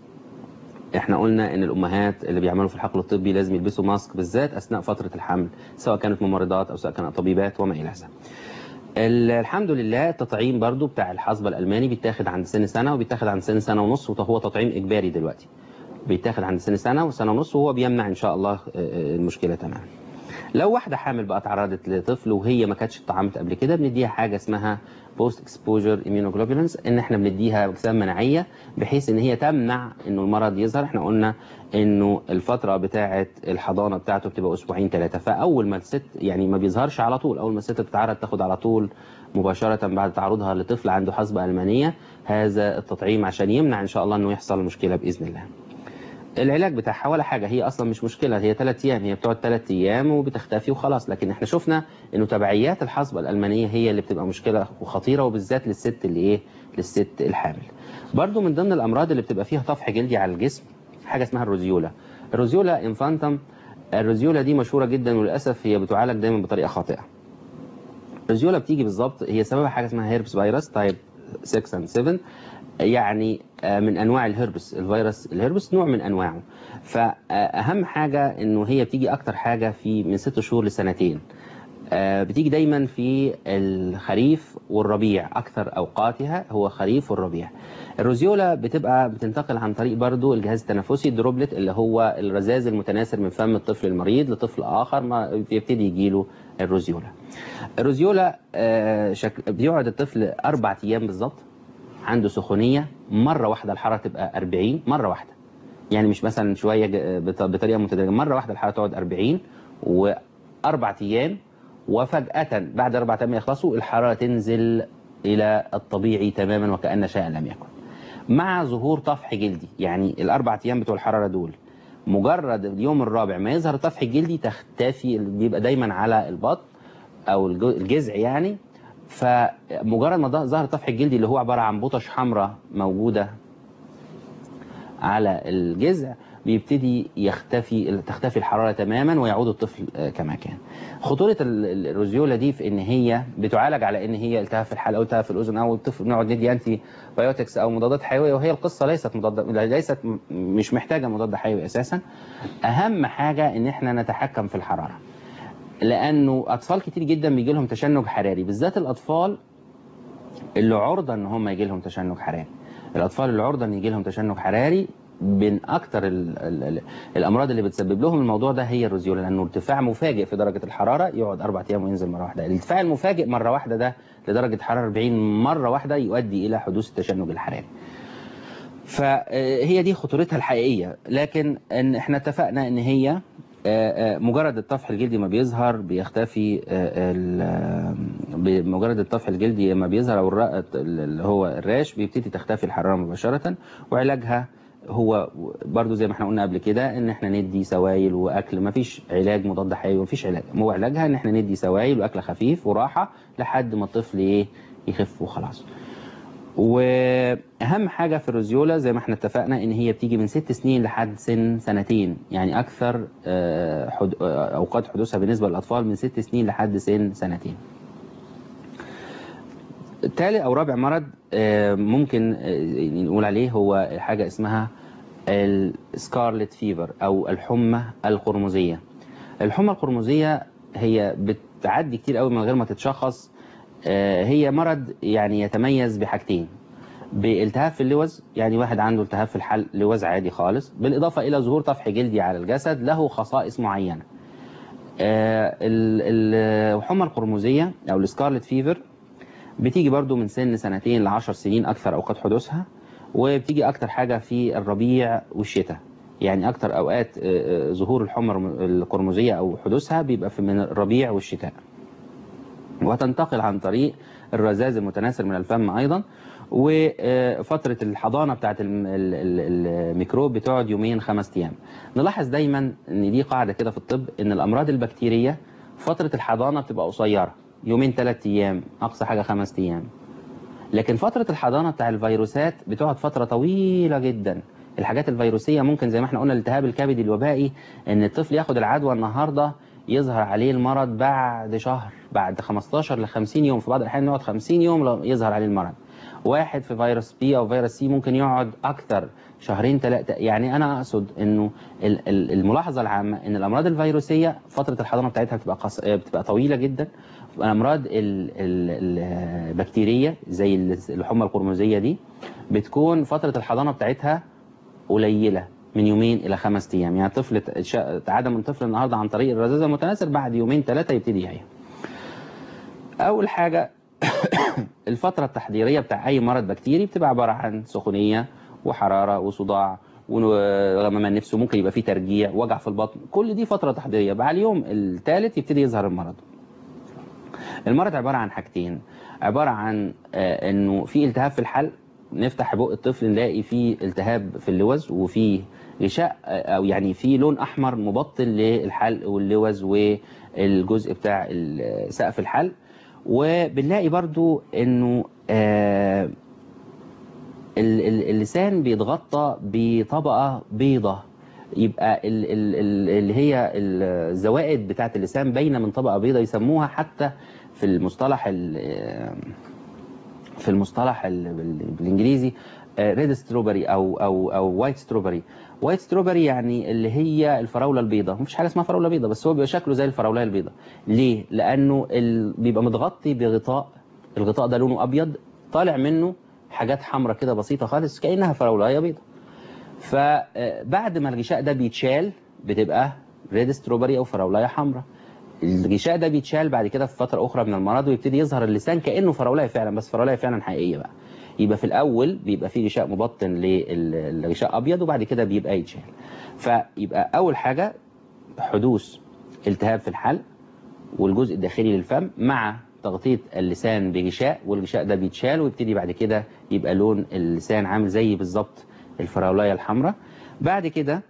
S2: احنا قلنا ان الامهات اللي بيعملوا في الحقل الطبي لازم يلبسوا ماسك بالذات اثناء فترة الحمل سواء كانت ممرضات او سواء كانت طبيبات وما الى ذلك ال- الحمد لله التطعيم برضو بتاع الحصبة الألماني بيتاخد عند سن سنة وبيتاخد عند سن سنة ونص وهو تطعيم إجباري دلوقتي بيتاخد عند سن سنة وسنة ونص وهو بيمنع إن شاء الله آه، آه، المشكلة تماما لو واحدة حامل بقى اتعرضت لطفل وهي ما كانتش اتطعمت قبل كده بنديها حاجة اسمها بوست اكسبوجر immunoglobulins ان احنا بنديها اجسام مناعية بحيث ان هي تمنع انه المرض يظهر احنا قلنا انه الفترة بتاعة الحضانة بتاعته بتبقى اسبوعين ثلاثة فاول ما الست يعني ما بيظهرش على طول اول ما الست تتعرض تاخد على طول مباشرة بعد تعرضها لطفل عنده حصبة ألمانية هذا التطعيم عشان يمنع ان شاء الله انه يحصل مشكلة بإذن الله العلاج بتاعها ولا حاجة هي أصلا مش مشكلة هي ثلاث أيام هي بتقعد ثلاث أيام وبتختفي وخلاص لكن احنا شفنا إنه تبعيات الحصبة الألمانية هي اللي بتبقى مشكلة وخطيرة وبالذات للست اللي إيه للست الحامل برضو من ضمن الأمراض اللي بتبقى فيها طفح جلدي على الجسم حاجة اسمها الروزيولا الروزيولا انفانتم الروزيولا دي مشهورة جدا وللأسف هي بتعالج دايما بطريقة خاطئة الروزيولا بتيجي بالظبط هي سببها حاجة اسمها هيربس فيروس تايب 6 and 7 يعني آه، من انواع الهربس الفيروس الهربس نوع من انواعه فاهم حاجه انه هي بتيجي اكتر حاجه في من ست شهور لسنتين آه، بتيجي دايما في الخريف والربيع اكثر اوقاتها هو خريف والربيع الروزيولا بتبقى بتنتقل عن طريق برضو الجهاز التنفسي الدروبلت اللي هو الرذاذ المتناثر من فم الطفل المريض لطفل اخر ما بيبتدي يجيله الروزيولا الروزيولا آه، شك... بيقعد الطفل اربع ايام بالظبط عنده سخونيه مره واحده الحراره تبقى 40 مره واحده يعني مش مثلا شويه ج- بط- بطريقه متدرجه مره واحده الحراره تقعد 40 واربع ايام وفجاه بعد اربع ايام يخلصوا الحراره تنزل الى الطبيعي تماما وكان شيئا لم يكن مع ظهور طفح جلدي يعني الاربع ايام بتوع الحراره دول مجرد اليوم الرابع ما يظهر الطفح الجلدي تختفي بيبقى دايما على البطن او الج- الجذع يعني فمجرد ما ظهر- ظهر الطفح الجلدي اللي هو عباره عن بطش حمراء موجوده على الجذع بيبتدي يختفي تختفي الحراره تماما ويعود الطفل آه، كما كان. خطوره ال- ال- الروزيولا دي في ان هي بتعالج على ان هي التهاب في الحلق او التهاب في الاذن او الطفل نقعد ندي انتي بايوتكس او مضادات حيويه وهي القصه ليست مضاد ليست م- مش محتاجه مضاد حيوي اساسا. اهم حاجه ان احنا نتحكم في الحراره. لانه اطفال كتير جدا بيجي لهم تشنج حراري بالذات الاطفال اللي عرضه ان هم يجي لهم تشنج حراري الاطفال اللي عرضه ان يجي لهم تشنج حراري من اكتر ال ال ال الامراض اللي بتسبب لهم الموضوع ده هي الرزيولا لانه ارتفاع مفاجئ في درجه الحراره يقعد اربع ايام وينزل مره واحده الارتفاع المفاجئ مره واحده ده لدرجه حراره 40 مره واحده يؤدي الى حدوث التشنج الحراري فهي دي خطورتها الحقيقيه لكن ان احنا اتفقنا ان هي آه، آه، مجرد الطفح الجلدي ما بيظهر بيختفي آه، ال- آه، بمجرد الطفح الجلدي ما بيظهر او الرق- اللي هو الراش بيبتدي تختفي الحراره مباشره وعلاجها هو برضو زي ما احنا قلنا قبل كده ان احنا ندي سوائل واكل ما فيش علاج مضاد حيوي ما فيش علاج هو علاجها ان احنا ندي سوائل واكل خفيف وراحه لحد ما الطفل ايه يخف وخلاص واهم حاجه في الرزيولا زي ما احنا اتفقنا ان هي بتيجي من ست سنين لحد سن سنتين يعني اكثر آه، حد- آه، اوقات حدوثها بالنسبه للاطفال من ست سنين لحد سن سنتين تالي او رابع مرض آه، ممكن آه، نقول عليه هو حاجه اسمها السكارلت فيفر او الحمى القرمزيه الحمى القرمزيه هي بتعدي كتير قوي من غير ما تتشخص آه، هي مرض يعني يتميز بحاجتين بالتهاب في اللوز يعني واحد عنده التهاب في الحلق لوز عادي خالص بالإضافة إلى ظهور طفح جلدي على الجسد له خصائص معينة آه، ال- ال- الحمى القرمزيه او السكارلت فيفر بتيجي برضو من سن سنتين لعشر سنين اكثر اوقات حدوثها وبتيجي اكتر حاجه في الربيع والشتاء يعني اكتر اوقات آه، آه، ظهور الحمى القرمزيه او حدوثها بيبقى في من الربيع والشتاء وتنتقل عن طريق الرذاذ المتناثر من الفم ايضا وفتره الحضانه بتاعت الم- ال- ال- الميكروب بتقعد يومين خمس ايام نلاحظ دايما ان دي قاعده كده في الطب ان الامراض البكتيريه فتره الحضانه بتبقى قصيره يومين ثلاث ايام اقصى حاجه خمس ايام لكن فتره الحضانه بتاع الفيروسات بتقعد فتره طويله جدا الحاجات الفيروسيه ممكن زي ما احنا قلنا الالتهاب الكبدي الوبائي ان الطفل ياخد العدوى النهارده يظهر عليه المرض بعد شهر بعد 15 ل 50 يوم في بعض الاحيان يقعد 50 يوم لو يظهر عليه المرض واحد في فيروس بي او فيروس سي ممكن يقعد اكتر شهرين ثلاثه يعني انا اقصد انه ال- ال- الملاحظه العامه ان الامراض الفيروسيه فتره الحضانه بتاعتها بتبقى قص... بتبقى طويله جدا الامراض ال- ال- البكتيريه زي الحمى القرمزيه دي بتكون فتره الحضانه بتاعتها قليله من يومين الى خمس ايام يعني طفل اتش- تعادى من طفل النهارده عن طريق الرذاذ المتناثر بعد يومين ثلاثه يبتدي يعيا اول حاجه الفتره التحضيريه بتاع اي مرض بكتيري بتبقى عباره عن سخونيه وحراره وصداع وغمام النفس وممكن يبقى فيه ترجيع وجع في البطن كل دي فتره تحضيريه بعد اليوم الثالث يبتدي يظهر المرض المرض عباره عن حاجتين عباره عن آه، انه في التهاب في الحلق نفتح بق الطفل نلاقي فيه التهاب في اللوز وفيه غشاء آه، او يعني في لون احمر مبطن للحلق واللوز والجزء بتاع ال- سقف الحلق وبنلاقي برضو انه آه ال- ال- اللسان بيتغطى بطبقه بيضة يبقى ال- ال- ال- اللي هي الزوائد بتاعت اللسان باينه من طبقه بيضة يسموها حتى في المصطلح ال- في المصطلح ال- بال- بالانجليزي ريد ستروبري او او او وايت ستروبري وايت ستروبري يعني اللي هي الفراوله البيضاء مفيش حاجه اسمها فراوله بيضاء بس هو بيبقى شكله زي الفراوله البيضاء ليه لانه ال... بيبقى متغطي بغطاء الغطاء ده لونه ابيض طالع منه حاجات حمراء كده بسيطه خالص كانها فراوله بيضاء فبعد ما الغشاء ده بيتشال بتبقى ريد ستروبري او فراولايه حمراء الغشاء ده بيتشال بعد كده في فتره اخرى من المرض ويبتدي يظهر اللسان كانه فراولايه فعلا بس فراولايه فعلا حقيقيه بقى يبقى في الاول بيبقى فيه غشاء مبطن للغشاء ابيض وبعد كده بيبقى يتشال فيبقى اول حاجه حدوث التهاب في الحلق والجزء الداخلي للفم مع تغطية اللسان بغشاء والغشاء ده بيتشال ويبتدي بعد كده يبقى لون اللسان عامل زي بالظبط الفراولاية الحمراء بعد كده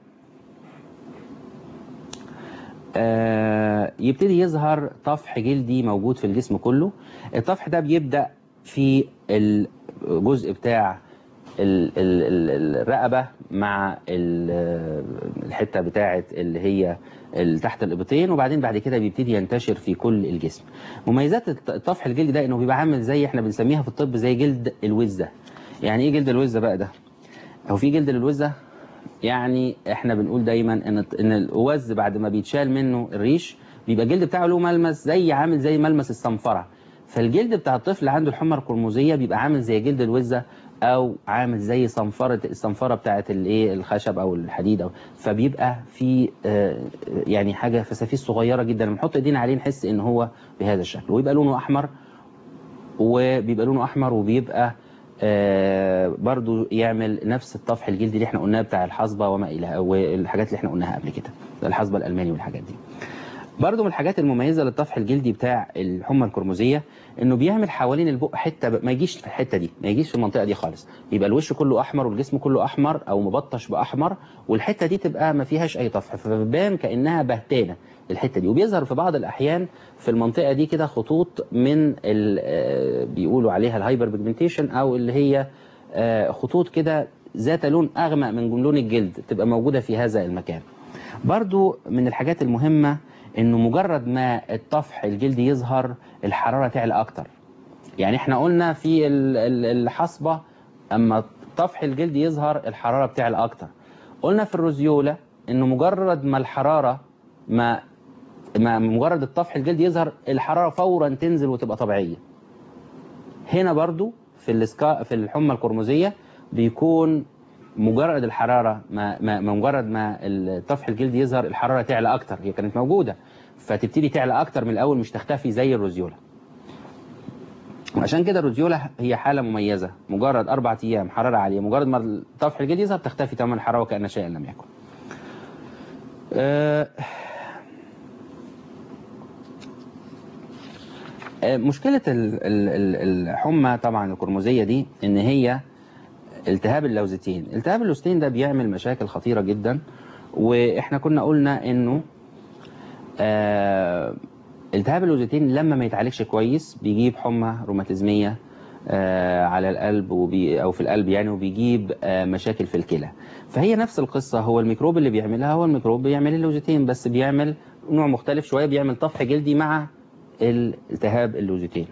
S2: آه يبتدي يظهر طفح جلدي موجود في الجسم كله الطفح ده بيبدأ في الجزء بتاع ال- ال- ال- الرقبة مع ال- الحتة بتاعة اللي هي ال- تحت الإبطين وبعدين بعد كده بيبتدي ينتشر في كل الجسم مميزات الط- الطفح الجلدي ده انه بيبقى عامل زي احنا بنسميها في الطب زي جلد الوزة يعني ايه جلد الوزة بقى ده هو في جلد للوزة يعني احنا بنقول دايما ان ان الوز بعد ما بيتشال منه الريش بيبقى الجلد بتاعه له ملمس زي عامل زي ملمس الصنفره فالجلد بتاع الطفل اللي عنده الحمى القرمزيه بيبقى عامل زي جلد الوزه او عامل زي صنفره الصنفره بتاعه الايه الخشب او الحديد او فبيبقى في آه، يعني حاجه فسافيس صغيره جدا لما نحط ايدينا عليه نحس ان هو بهذا الشكل ويبقى لونه احمر وبيبقى لونه احمر وبيبقى آه، برضو يعمل نفس الطفح الجلدي اللي احنا قلناه بتاع الحصبه وما الى والحاجات اللي احنا قلناها قبل كده الحصبه الالماني والحاجات دي برضو من الحاجات المميزه للطفح الجلدي بتاع الحمى القرمزيه انه بيعمل حوالين البق حته ب- ما يجيش في الحته دي ما يجيش في المنطقه دي خالص يبقى الوش كله احمر والجسم كله احمر او مبطش باحمر والحته دي تبقى ما فيهاش اي طفح فبان كانها بهتانه الحته دي وبيظهر في بعض الاحيان في المنطقه دي كده خطوط من ال- آه، بيقولوا عليها الهايبر بيجمنتيشن او اللي هي آه، خطوط كده ذات لون اغمق من لون الجلد تبقى موجوده في هذا المكان برضو من الحاجات المهمه انه مجرد ما الطفح الجلدي يظهر الحراره تعلى اكتر يعني احنا قلنا في ال- ال- الحصبه اما طفح الجلد يظهر الحراره بتعلى اكتر قلنا في الروزيولا انه مجرد ما الحراره ما ما مجرد الطفح الجلدي يظهر الحراره فورا تنزل وتبقى طبيعيه هنا برضو في الاسكا في الحمى القرمزيه بيكون مجرد الحراره ما, ما ما مجرد ما الطفح الجلدي يظهر الحراره تعلى اكتر هي كانت موجوده فتبتدي تعلى اكتر من الاول مش تختفي زي الروزيولا عشان كده الروزيولا هي حالة مميزة مجرد أربع أيام حرارة عالية مجرد ما الطفح الجلد يظهر تختفي تماما الحرارة وكأن شيئا لم يكن آه، آه، مشكلة ال- ال- ال- الحمى طبعا القرمزية دي إن هي التهاب اللوزتين التهاب اللوزتين ده بيعمل مشاكل خطيرة جدا وإحنا كنا قلنا إنه آه، التهاب اللوزتين لما ما يتعالجش كويس بيجيب حمى روماتيزمية آه، على القلب وبي أو في القلب يعني وبيجيب آه، مشاكل في الكلى فهي نفس القصة هو الميكروب اللي بيعملها هو الميكروب بيعمل اللوزتين بس بيعمل نوع مختلف شوية بيعمل طفح جلدي مع التهاب اللوزتين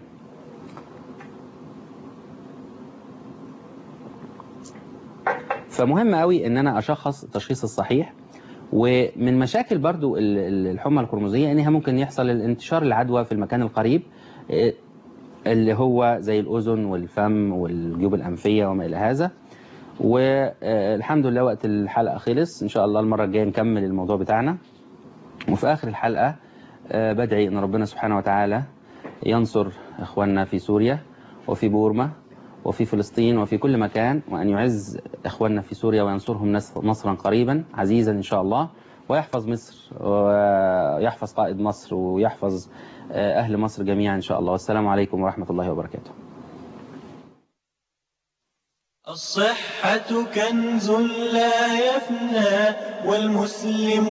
S2: فمهم قوي ان انا اشخص التشخيص الصحيح ومن مشاكل برضو ال- ال- الحمى القرمزية انها ممكن يحصل الانتشار العدوى في المكان القريب إيه، اللي هو زي الاذن والفم والجيوب الانفية وما الى هذا والحمد لله وقت الحلقة خلص ان شاء الله المرة الجاية نكمل الموضوع بتاعنا وفي اخر الحلقة آه، بدعي ان ربنا سبحانه وتعالى ينصر اخواننا في سوريا وفي بورما وفي فلسطين وفي كل مكان وأن يعز إخواننا في سوريا وينصرهم نص- نصرا قريبا عزيزا إن شاء الله ويحفظ مصر ويحفظ قائد مصر ويحفظ آه، أهل مصر جميعا إن شاء الله والسلام عليكم ورحمة الله وبركاته
S1: الصحة كنز لا يفنى والمسلم